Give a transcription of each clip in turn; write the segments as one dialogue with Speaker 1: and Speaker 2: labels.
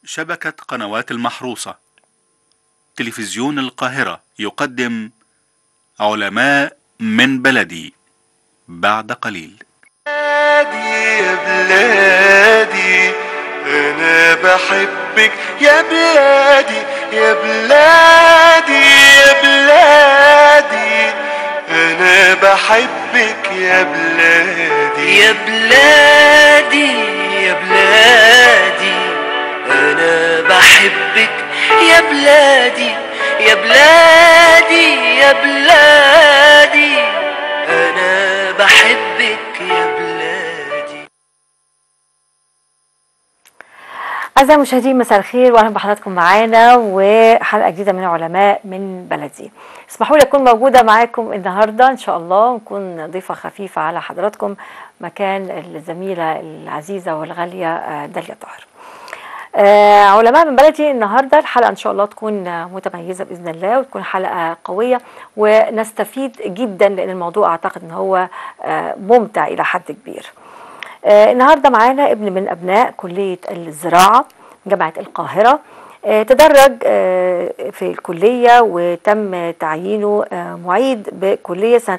Speaker 1: شبكة قنوات المحروسة تلفزيون القاهرة يقدم علماء من بلدي بعد قليل
Speaker 2: بلادي يا بلادي انا بحبك يا بلادي يا بلادي يا بلادي انا بحبك يا بلادي
Speaker 3: يا بلادي يا بلادي انا بحبك يا بلادي يا بلادي يا بلادي انا بحبك يا بلادي
Speaker 4: أعزائي المشاهدين مساء الخير وأهلا بحضراتكم معانا وحلقة جديدة من علماء من بلدي. اسمحوا لي أكون موجودة معاكم النهاردة إن شاء الله ونكون ضيفة خفيفة على حضراتكم مكان الزميلة العزيزة والغالية آه، داليا طاهر. آه، علماء من بلدي النهارده الحلقه ان شاء الله تكون آه، متميزه باذن الله وتكون حلقه قويه ونستفيد جدا لان الموضوع اعتقد ان هو آه، ممتع الى حد كبير. آه، النهارده معانا ابن من ابناء كليه الزراعه جامعه القاهره آه، تدرج آه، في الكليه وتم تعيينه آه، معيد بكليه سنه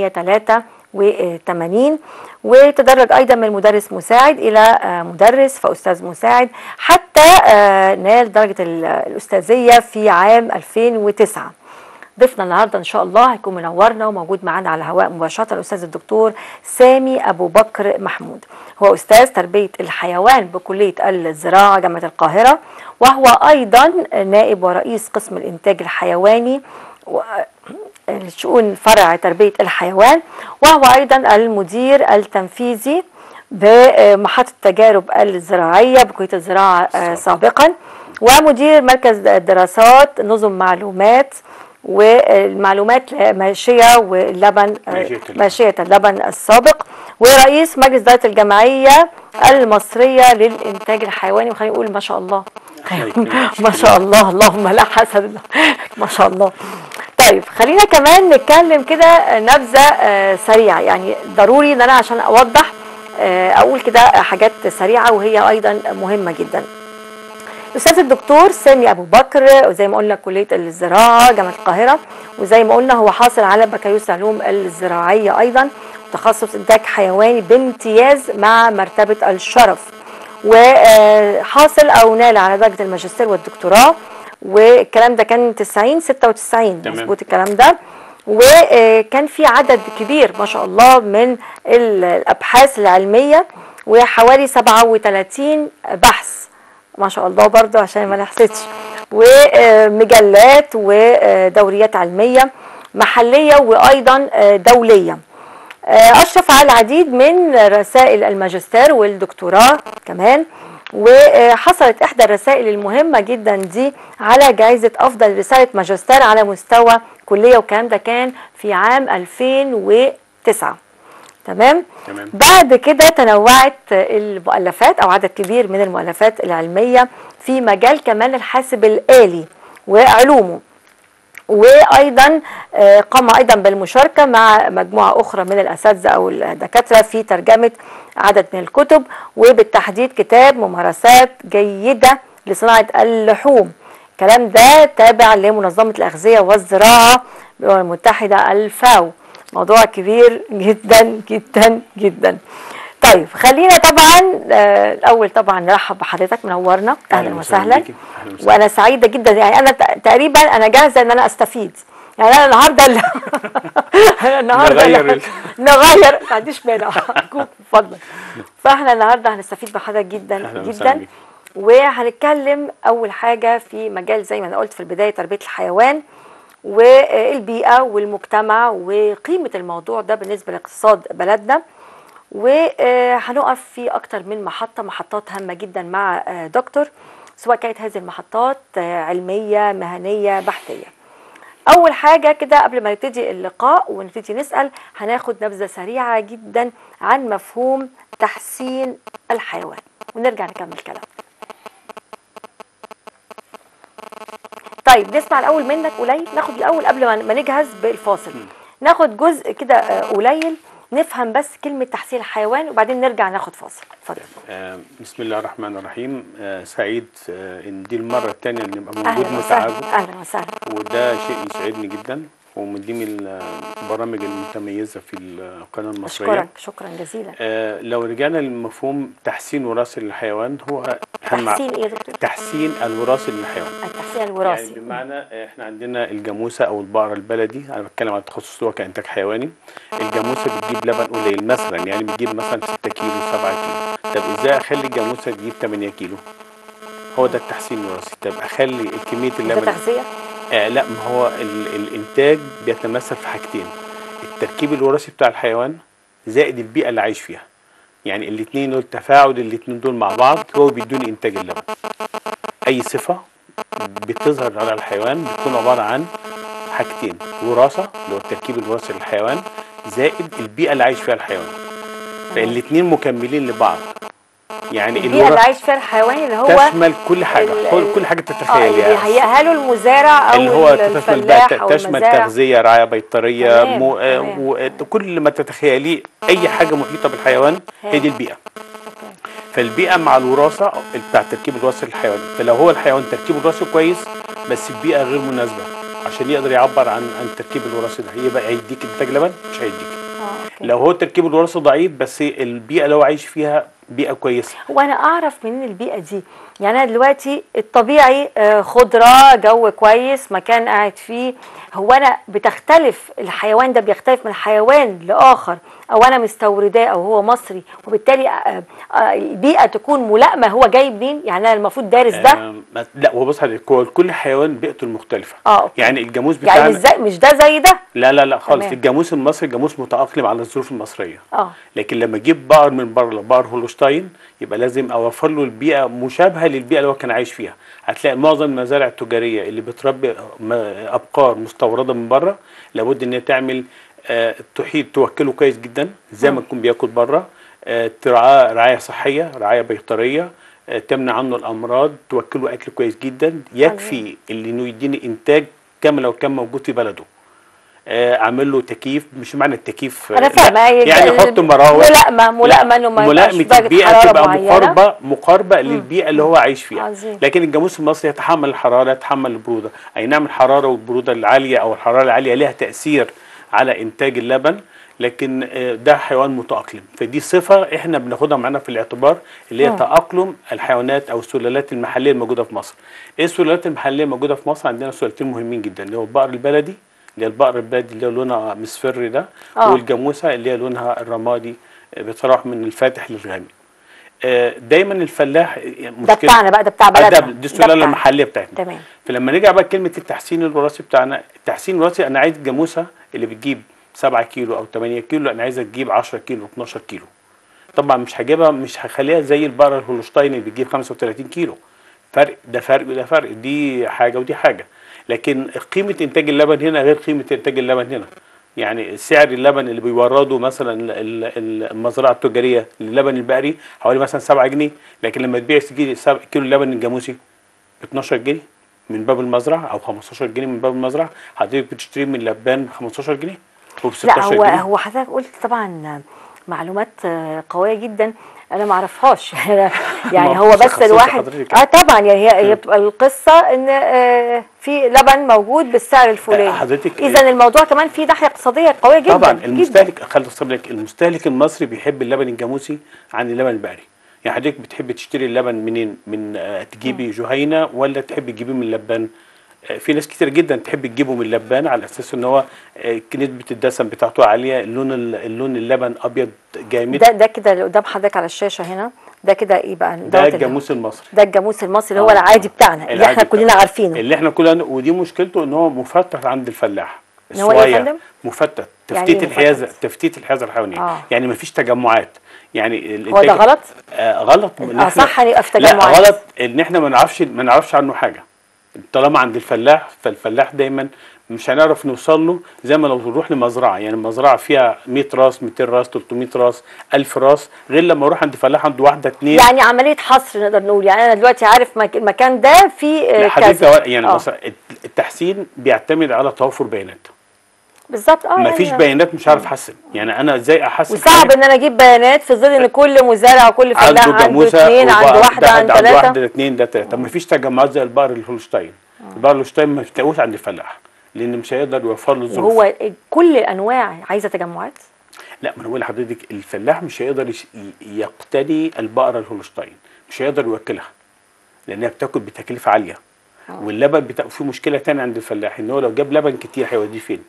Speaker 4: 1983 وتدرج ايضا من مدرس مساعد الى آه، مدرس فاستاذ مساعد حتى آه، نال درجه ال- الاستاذيه في عام 2009 ضيفنا النهارده ان شاء الله هيكون منورنا وموجود معانا على الهواء مباشره الاستاذ الدكتور سامي ابو بكر محمود هو استاذ تربيه الحيوان بكليه الزراعه جامعه القاهره وهو ايضا نائب ورئيس قسم الانتاج الحيواني و- الشؤون فرع تربيه الحيوان وهو ايضا المدير التنفيذي بمحطه التجارب الزراعيه بكليه الزراعه آه، سابقا ومدير مركز دراسات نظم معلومات والمعلومات ماشيه واللبن
Speaker 1: ماشية اللبن.
Speaker 4: ماشيه اللبن السابق ورئيس مجلس اداره الجمعيه المصريه للانتاج الحيواني وخلينا نقول ما شاء الله ما شاء الله اللهم لا حسد ما شاء الله طيب خلينا كمان نتكلم كده نبذه آه، سريعه يعني ضروري ان انا عشان اوضح آه، اقول كده حاجات سريعه وهي ايضا مهمه جدا الاستاذ الدكتور سامي ابو بكر وزي ما قلنا كليه الزراعه جامعه القاهره وزي ما قلنا هو حاصل على بكالوريوس العلوم الزراعيه ايضا تخصص انتاج حيواني بامتياز مع مرتبه الشرف وحاصل او نال على درجه الماجستير والدكتوراه والكلام ده كان 90 96
Speaker 1: تمام.
Speaker 4: مظبوط الكلام ده وكان في عدد كبير ما شاء الله من ال- الابحاث العلميه وحوالي 37 بحث ما شاء الله برضه عشان ما نحسدش ومجلات ودوريات علميه محليه وايضا دوليه اشرف على العديد من رسائل الماجستير والدكتوراه كمان وحصلت احدى الرسائل المهمه جدا دي على جائزه افضل رساله ماجستير على مستوى كليه والكلام ده كان في عام 2009 تمام
Speaker 1: تمام.
Speaker 4: بعد كده تنوعت المؤلفات او عدد كبير من المؤلفات العلميه في مجال كمان الحاسب الالي وعلومه وايضا آه، قام ايضا بالمشاركه مع مجموعه اخرى من الاساتذه او الدكاتره في ترجمه عدد من الكتب وبالتحديد كتاب ممارسات جيده لصناعه اللحوم الكلام ده تابع لمنظمه الاغذيه والزراعه بالامم المتحده الفاو موضوع كبير جدا جدا جدا طيب خلينا طبعا آه، الاول طبعا نرحب بحضرتك منورنا اهلا
Speaker 1: أهلاً وسهلاً
Speaker 4: وسهلا
Speaker 1: بيكي. أهلاً وسهلاً.
Speaker 4: وانا سعيده جدا يعني انا ت- تقريبا انا جاهزه ان انا استفيد يعني انا النهارده ال- أنا النهارده
Speaker 1: نغير
Speaker 4: ال-
Speaker 1: ال-
Speaker 4: نغير ما عنديش مانع ارجوك اتفضل فاحنا النهارده هنستفيد بحضرتك جدا
Speaker 1: أهلاً وسهلاً
Speaker 4: جدا
Speaker 1: بيك.
Speaker 4: وهنتكلم اول حاجه في مجال زي ما انا قلت في البدايه تربيه الحيوان والبيئه والمجتمع وقيمه الموضوع ده بالنسبه لاقتصاد بلدنا وهنقف في اكتر من محطه محطات هامه جدا مع آه، دكتور سواء كانت هذه المحطات آه، علميه مهنيه بحثيه اول حاجه كده قبل ما نبتدي اللقاء ونبتدي نسال هناخد نبذه سريعه جدا عن مفهوم تحسين الحيوان ونرجع نكمل كلام طيب نسمع الاول منك قليل ناخد الاول قبل ما ما نجهز بالفاصل ناخد جزء كده آه، قليل نفهم بس كلمه تحسين الحيوان وبعدين نرجع ناخد فاصل اتفضل
Speaker 5: آه، بسم الله الرحمن الرحيم آه، سعيد آه، ان دي المره الثانيه ان نبقى موجود
Speaker 4: اهلا وسهلا
Speaker 5: متعاون
Speaker 4: اهلا وسهلا
Speaker 5: وده شيء يسعدني جدا ومن ضمن البرامج المتميزه في القناه المصريه
Speaker 4: اشكرك شكرا جزيلا
Speaker 5: آه، لو رجعنا للمفهوم تحسين وراثي للحيوان هو أهم-
Speaker 4: تحسين ايه يا دكتور؟
Speaker 5: تحسين الوراثي للحيوان
Speaker 4: التحسين
Speaker 5: يعني
Speaker 4: الوراثي
Speaker 5: بمعنى احنا عندنا الجاموسه او البقره البلدي انا بتكلم عن التخصص اللي هو كانتاج حيواني الجاموسه بتجيب لبن قليل مثلا يعني بتجيب مثلا 6 كيلو 7 كيلو طب ازاي اخلي الجاموسه تجيب 8 كيلو هو ده التحسين الوراثي طب اخلي كميه
Speaker 4: ده
Speaker 5: اللبن
Speaker 4: تغذيه
Speaker 5: آه لا ما هو ال الانتاج بيتمثل في حاجتين التركيب الوراثي بتاع الحيوان زائد البيئه اللي عايش فيها يعني الاثنين دول تفاعل الاثنين دول مع بعض هو بيدوني انتاج اللبن اي صفه بتظهر على الحيوان بتكون عباره عن حاجتين وراثه اللي هو التركيب الوراثي للحيوان زائد البيئه اللي عايش فيها الحيوان فالاثنين مكملين لبعض يعني
Speaker 4: البيئه اللي
Speaker 5: الوراثة
Speaker 4: عايش فيها الحيوان اللي هو
Speaker 5: تشمل كل حاجه
Speaker 4: ال-
Speaker 5: كل- كل حاجه
Speaker 4: اه اللي
Speaker 5: تتخيليها
Speaker 4: بيهيئها له المزارع او
Speaker 5: اللي هو تشمل
Speaker 4: الفلاح
Speaker 5: بقى
Speaker 4: او
Speaker 5: تشمل
Speaker 4: المزارع
Speaker 5: تغذيه رعايه بيطريه
Speaker 4: تمام،
Speaker 5: مو آه،
Speaker 4: تمام.
Speaker 5: و- كل ما تتخيليه اي حاجه محيطه بالحيوان هي دي البيئه فالبيئه مع الوراثه بتاع التركيب الوراثي للحيوان فلو هو الحيوان تركيبه الوراثي كويس بس البيئه غير مناسبه عشان يقدر يعبر عن عن التركيب الوراثي ده يبقى هيديك انتاج لبن مش هيديك
Speaker 4: اه اوكي
Speaker 5: لو هو التركيب الوراثي ضعيف بس البيئه اللي هو عايش فيها بيئه كويسه
Speaker 4: وانا اعرف منين البيئه دي يعني انا دلوقتي الطبيعي آه، خضره جو كويس مكان قاعد فيه هو انا بتختلف الحيوان ده بيختلف من حيوان لاخر او انا مستورداه او هو مصري وبالتالي آه، آه، البيئه تكون ملائمه هو جاي منين يعني انا المفروض دارس ده
Speaker 5: آم، ما- لا هو بص حضرتك هو كل حيوان بيئته المختلفه
Speaker 4: اه أوكي.
Speaker 5: يعني الجاموس بتاعنا
Speaker 4: يعني مش زي مش ده زي ده
Speaker 5: لا لا لا خالص
Speaker 4: تمام.
Speaker 5: الجاموس المصري جاموس متأقلم على الظروف المصرية
Speaker 4: اه
Speaker 5: لكن لما اجيب بقر من بره بقر هولشتاين يبقى لازم اوفر له البيئه مشابهه للبيئه اللي هو كان عايش فيها هتلاقي معظم المزارع التجاريه اللي بتربي م- ابقار مستورده من بره لابد ان هي تعمل آه، تحيط توكله كويس جدا زي ما تكون بياكل بره آه، ترعاه رعايه صحيه رعايه بيطريه آه، تمنع عنه الامراض توكله اكل كويس جدا يكفي اللي انه يديني انتاج كما لو كان موجود في بلده آه، اعمل له تكييف مش معنى التكييف
Speaker 4: انا
Speaker 5: لا،
Speaker 4: فاهمه
Speaker 5: يعني
Speaker 4: ال-
Speaker 5: احط مراوح
Speaker 4: ملائمه ملائمه انه ما يبقاش
Speaker 5: ملائمة
Speaker 4: درجه
Speaker 5: البيئة
Speaker 4: حراره
Speaker 5: تبقى
Speaker 4: معينه
Speaker 5: مقاربة مقاربة للبيئة اللي هو عايش فيها
Speaker 4: عظيم.
Speaker 5: لكن الجاموس المصري يتحمل الحرارة يتحمل البرودة أي نعم الحرارة والبرودة العالية أو الحرارة العالية لها تأثير على إنتاج اللبن لكن آه، ده حيوان متأقلم فدي صفة احنا بناخدها معانا في الاعتبار اللي هي
Speaker 4: مم.
Speaker 5: تأقلم الحيوانات أو السلالات المحلية الموجودة في مصر ايه السلالات المحلية الموجودة في مصر عندنا سلالتين مهمين جدا اللي هو البقر البلدي اللي هي البقر البلدي اللي هو لونها مصفري ده
Speaker 4: آه.
Speaker 5: والجاموسة اللي هي لونها الرمادي آه، بتتراوح من الفاتح للغامق آه، دايما الفلاح
Speaker 4: ده بتاعنا بقى ده بتاع
Speaker 5: آه، ده-
Speaker 4: بلدنا
Speaker 5: دي
Speaker 4: ده
Speaker 5: السلاله
Speaker 4: بتاعنا.
Speaker 5: المحليه بتاعتنا
Speaker 4: تمام
Speaker 5: فلما نرجع بقى كلمه التحسين الوراثي بتاعنا التحسين الوراثي انا عايز جاموسه اللي بتجيب 7 كيلو او 8 كيلو لا انا عايزها تجيب 10 كيلو 12 كيلو طبعا مش هجيبها مش هخليها زي البقره الهولشتاين اللي بتجيب 35 كيلو فرق ده فرق وده فرق دي حاجه ودي حاجه لكن قيمه انتاج اللبن هنا غير قيمه انتاج اللبن هنا يعني سعر اللبن اللي بيورده مثلا ال- ال- المزرعه التجاريه للبن البقري حوالي مثلا 7 جنيه لكن لما تبيع كيلو سبع- كيلو اللبن الجاموسي ب 12 جنيه من باب المزرعه او 15 جنيه من باب المزرعه حضرتك بتشتري من لبان 15 جنيه وب
Speaker 4: لا
Speaker 5: 16
Speaker 4: هو
Speaker 5: جنيه
Speaker 4: هو حضرتك قلت طبعا معلومات آه، قويه جدا انا ما اعرفهاش يعني
Speaker 5: ما
Speaker 4: هو
Speaker 5: هو
Speaker 4: بس
Speaker 5: تخصص
Speaker 4: الواحد
Speaker 5: حضرتك.
Speaker 4: اه طبعا يعني هي هي
Speaker 5: مم.
Speaker 4: بتبقى القصه ان آه، في لبن موجود بالسعر الفلاني
Speaker 5: حضرتك
Speaker 4: اذا الموضوع كمان فيه ناحيه اقتصاديه قويه جدا
Speaker 5: طبعا
Speaker 4: جدا.
Speaker 5: المستهلك خلي أصبر لك المستهلك المصري بيحب اللبن الجاموسي عن اللبن البقري يعني حضرتك بتحب تشتري اللبن منين من آه، تجيبي جهينه ولا تحب تجيبيه من لبان آه، في ناس كتير جدا تحب تجيبه من لبان على اساس ان هو آه، نسبه الدسم بتاعته عاليه اللون ال- اللون اللبن ابيض جامد
Speaker 4: ده ده كده اللي قدام حضرتك على الشاشه هنا ده كده ايه بقى
Speaker 5: ده
Speaker 4: دوت اللي-
Speaker 5: الجاموس المصري
Speaker 4: ده الجاموس المصري اللي هو
Speaker 5: آه.
Speaker 4: العادي بتاعنا اللي
Speaker 5: العادي
Speaker 4: احنا كلنا
Speaker 5: بتاعنا.
Speaker 4: عارفينه
Speaker 5: اللي احنا كلنا ودي مشكلته ان هو مفتت عند الفلاح
Speaker 4: إن هو إيه يا
Speaker 5: الصغير.
Speaker 4: فندم؟
Speaker 5: مفتت
Speaker 4: يعني
Speaker 5: تفتيت
Speaker 4: إيه
Speaker 5: الحيازه
Speaker 4: مفتت؟
Speaker 5: تفتيت الحيازه الحيوانيه
Speaker 4: آه.
Speaker 5: يعني ما فيش تجمعات يعني ال-
Speaker 4: هو ده
Speaker 5: التج-
Speaker 4: غلط؟
Speaker 5: آه غلط إن
Speaker 4: آه،
Speaker 5: إحنا-
Speaker 4: صح إن يبقى في
Speaker 5: لا
Speaker 4: تجمعات.
Speaker 5: غلط ان احنا ما نعرفش ما نعرفش عنه حاجه طالما عند الفلاح فالفلاح دايما مش هنعرف نوصل له زي ما لو نروح لمزرعه يعني المزرعه فيها 100 راس 200 راس 300 راس 1000 راس غير لما اروح عند فلاح عنده واحده اثنين
Speaker 4: يعني عمليه حصر نقدر نقول يعني انا دلوقتي عارف مك- المكان ده فيه آه،
Speaker 5: لا حضرتك
Speaker 4: كذا
Speaker 5: يعني
Speaker 4: آه.
Speaker 5: مثلا التحسين بيعتمد على توافر بيانات
Speaker 4: بالظبط اه
Speaker 5: مفيش
Speaker 4: يعني
Speaker 5: بيانات مش عارف احسن يعني انا ازاي احسن
Speaker 4: وصعب ان انا اجيب بيانات في ظل ان كل مزارع وكل فلاح
Speaker 5: عنده
Speaker 4: عنده
Speaker 5: جاموسه
Speaker 4: اثنين عنده
Speaker 5: وبقى-
Speaker 4: واحده
Speaker 5: ده
Speaker 4: عنده
Speaker 5: عنده واحده
Speaker 4: ثلاثه
Speaker 5: اثنين ده ثلاثه طب مفيش تجمعات زي البقر الهولشتاين البقر الهولشتاين ما بتلاقوش عند الفلاح لان مش هيقدر يوفر له الظروف
Speaker 4: وهو كل الانواع عايزه تجمعات
Speaker 5: لا ما انا بقول لحضرتك الفلاح مش هيقدر يش- ي- يقتني البقره الهولشتاين مش هيقدر يوكلها لانها بتاكل بتكلفه عاليه واللبن بتا... في مشكله تانية عند الفلاح ان هو لو جاب لبن كتير هيوديه فين؟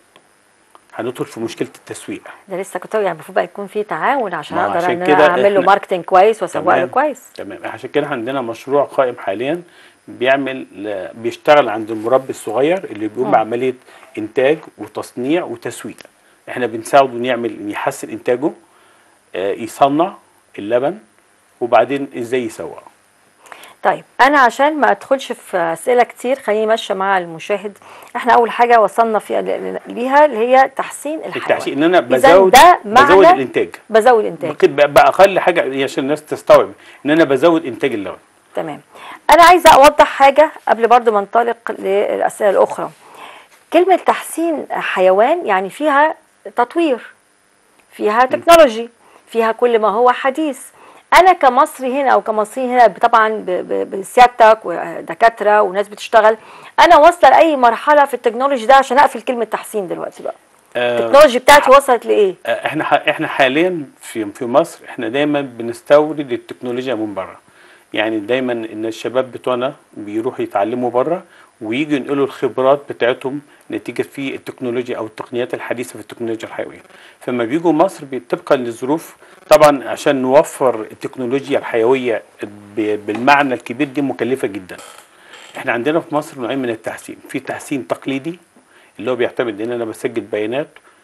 Speaker 5: هندخل في مشكله التسويق
Speaker 4: ده لسه كنت يعني المفروض بقى يكون في تعاون عشان
Speaker 5: ما
Speaker 4: اقدر
Speaker 5: عشان
Speaker 4: ان
Speaker 5: كده
Speaker 4: انا اعمل له
Speaker 5: إحنا-
Speaker 4: ماركتنج كويس واسوق له
Speaker 5: تمام.
Speaker 4: كويس
Speaker 5: تمام عشان كده عندنا مشروع قائم حاليا بيعمل ل- بيشتغل عند المربي الصغير اللي بيقوم بعمليه انتاج وتصنيع وتسويق احنا بنساعده إنه يعمل يحسن انتاجه آه، يصنع اللبن وبعدين ازاي يسوقه
Speaker 4: طيب انا عشان ما ادخلش في اسئله كتير خليني ماشيه مع المشاهد احنا اول حاجه وصلنا في ليها اللي هي تحسين الحيوان
Speaker 5: التحسين ان انا
Speaker 4: إذن
Speaker 5: بزود
Speaker 4: ده
Speaker 5: بزود
Speaker 4: معنى
Speaker 5: الانتاج
Speaker 4: بزود انتاج
Speaker 5: بقيت بقى بقى اقل حاجه عشان الناس تستوعب ان انا بزود انتاج اللبن
Speaker 4: تمام انا عايزه اوضح حاجه قبل برضو ما انطلق للاسئله الاخرى كلمه تحسين حيوان يعني فيها تطوير فيها تكنولوجي فيها كل ما هو حديث انا كمصري هنا او كمصري هنا طبعا ب- ب- بسيادتك ودكاتره وناس بتشتغل انا واصله لاي مرحله في التكنولوجي ده عشان اقفل كلمه تحسين دلوقتي بقى
Speaker 5: آه،
Speaker 4: التكنولوجي بتاعتي وصلت لايه
Speaker 5: آه، احنا ح- احنا حاليا في في مصر احنا دايما بنستورد التكنولوجيا من بره يعني دايما ان الشباب بتوعنا بيروحوا يتعلموا بره ويجوا ينقلوا الخبرات بتاعتهم نتيجه في التكنولوجيا او التقنيات الحديثه في التكنولوجيا الحيويه فلما بيجوا مصر بي- طبقا للظروف طبعا عشان نوفر التكنولوجيا الحيويه ب- بالمعنى الكبير دي مكلفه جدا احنا عندنا في مصر نوعين من التحسين في تحسين تقليدي اللي هو بيعتمد ان انا بسجل بيانات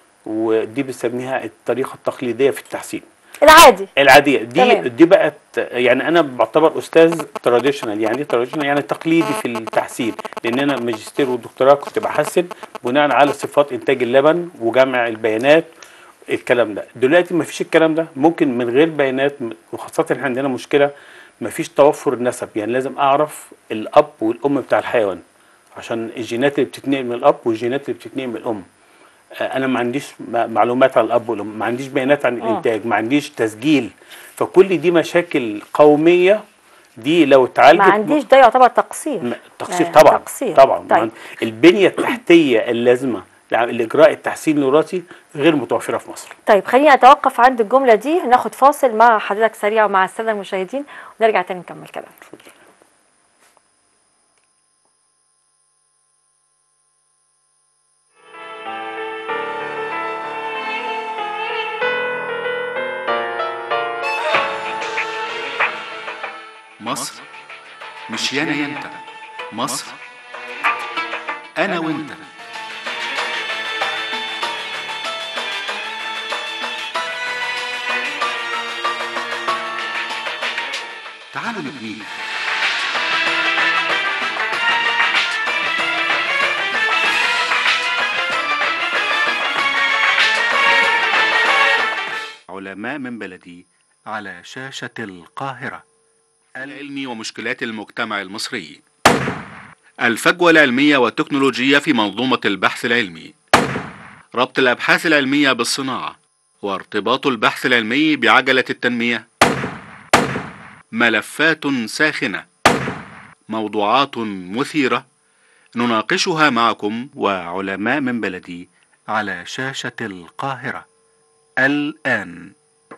Speaker 5: ودي بنسميها الطريقه التقليديه في التحسين
Speaker 4: العادي
Speaker 5: العاديه دي
Speaker 4: تمام.
Speaker 5: دي بقت يعني انا بعتبر استاذ تراديشنال يعني تراديشنال يعني تقليدي في التحسين لان انا ماجستير ودكتوراه كنت بحسن بناء على صفات انتاج اللبن وجمع البيانات الكلام ده دلوقتي ما فيش الكلام ده ممكن من غير بيانات وخاصه احنا عندنا مشكله ما فيش توفر النسب يعني لازم اعرف الاب والام بتاع الحيوان عشان الجينات اللي بتتنقل من الاب والجينات اللي بتتنقل من الام آه، انا ما عنديش م- معلومات عن الاب والام ما عنديش بيانات عن الانتاج ما عنديش تسجيل فكل دي مشاكل قوميه دي لو اتعالجت
Speaker 4: ما عنديش ده يعتبر تقصير
Speaker 5: م- تقصير
Speaker 4: آه،
Speaker 5: طبعا
Speaker 4: تقصير
Speaker 5: طبعا
Speaker 4: طيب.
Speaker 5: البنيه التحتيه اللازمه لع- لاجراء التحسين الوراثي غير متوفره في مصر
Speaker 4: طيب خليني اتوقف عند الجمله دي ناخد فاصل مع حضرتك سريع ومع الساده المشاهدين ونرجع تاني نكمل كلام
Speaker 1: مصر مش يانا يا انت مصر انا وانت تعالوا نبنيها علماء من بلدي على شاشة القاهرة العلمي ومشكلات المجتمع المصري الفجوة العلمية والتكنولوجية في منظومة البحث العلمي ربط الأبحاث العلمية بالصناعة وارتباط البحث العلمي بعجلة التنمية ملفات ساخنة موضوعات مثيرة نناقشها معكم وعلماء من بلدي على شاشة القاهرة الآن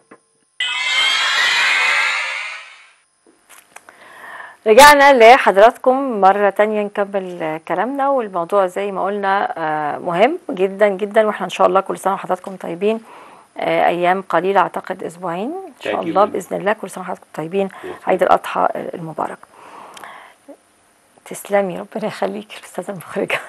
Speaker 4: رجعنا لحضراتكم مرة تانية نكمل آه، كلامنا والموضوع زي ما قلنا آه، مهم جدا جدا واحنا ان شاء الله كل سنة وحضراتكم طيبين آه، ايام قليلة اعتقد اسبوعين ان شاء
Speaker 5: تقريباً.
Speaker 4: الله باذن الله كل سنة وحضراتكم طيبين عيد الاضحى المبارك تسلمي ربنا يخليك الاستاذة المخرجة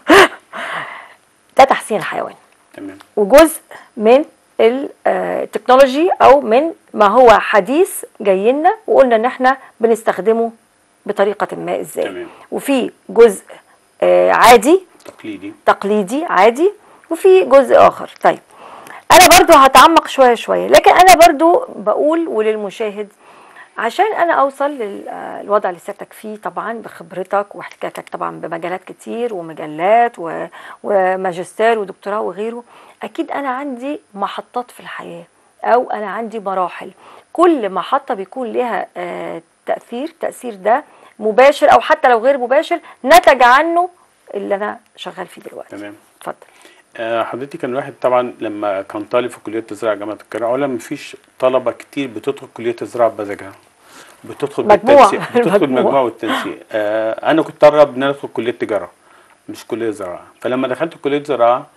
Speaker 4: ده تحسين الحيوان
Speaker 5: تمام
Speaker 4: وجزء من ال- آه، التكنولوجي او من ما هو حديث جاي لنا وقلنا ان احنا بنستخدمه بطريقه ما ازاي
Speaker 5: تمام.
Speaker 4: وفي جزء آه، عادي
Speaker 5: تقليدي
Speaker 4: تقليدي عادي وفي جزء اخر طيب انا برضو هتعمق شويه شويه لكن انا برضو بقول وللمشاهد عشان انا اوصل للوضع اللي سيادتك فيه طبعا بخبرتك واحتكاكك طبعا بمجالات كتير ومجلات و- وماجستير ودكتوراه وغيره اكيد انا عندي محطات في الحياه او انا عندي مراحل كل محطه بيكون لها آه، تاثير تاثير ده مباشر او حتى لو غير مباشر نتج عنه اللي انا شغال فيه دلوقتي
Speaker 5: تمام
Speaker 4: اتفضل
Speaker 5: آه، حضرتك كان الواحد طبعا لما كان طالب في كليه الزراعه جامعه القاهره اولا مفيش طلبه كتير بتدخل كليه الزراعه بمزاجها بتدخل
Speaker 4: مجموع.
Speaker 5: بالتنسيق بتدخل
Speaker 4: المجموع.
Speaker 5: مجموع والتنسيق آه انا كنت ارغب ان انا ادخل كليه تجاره مش كليه زراعه فلما دخلت كليه زراعه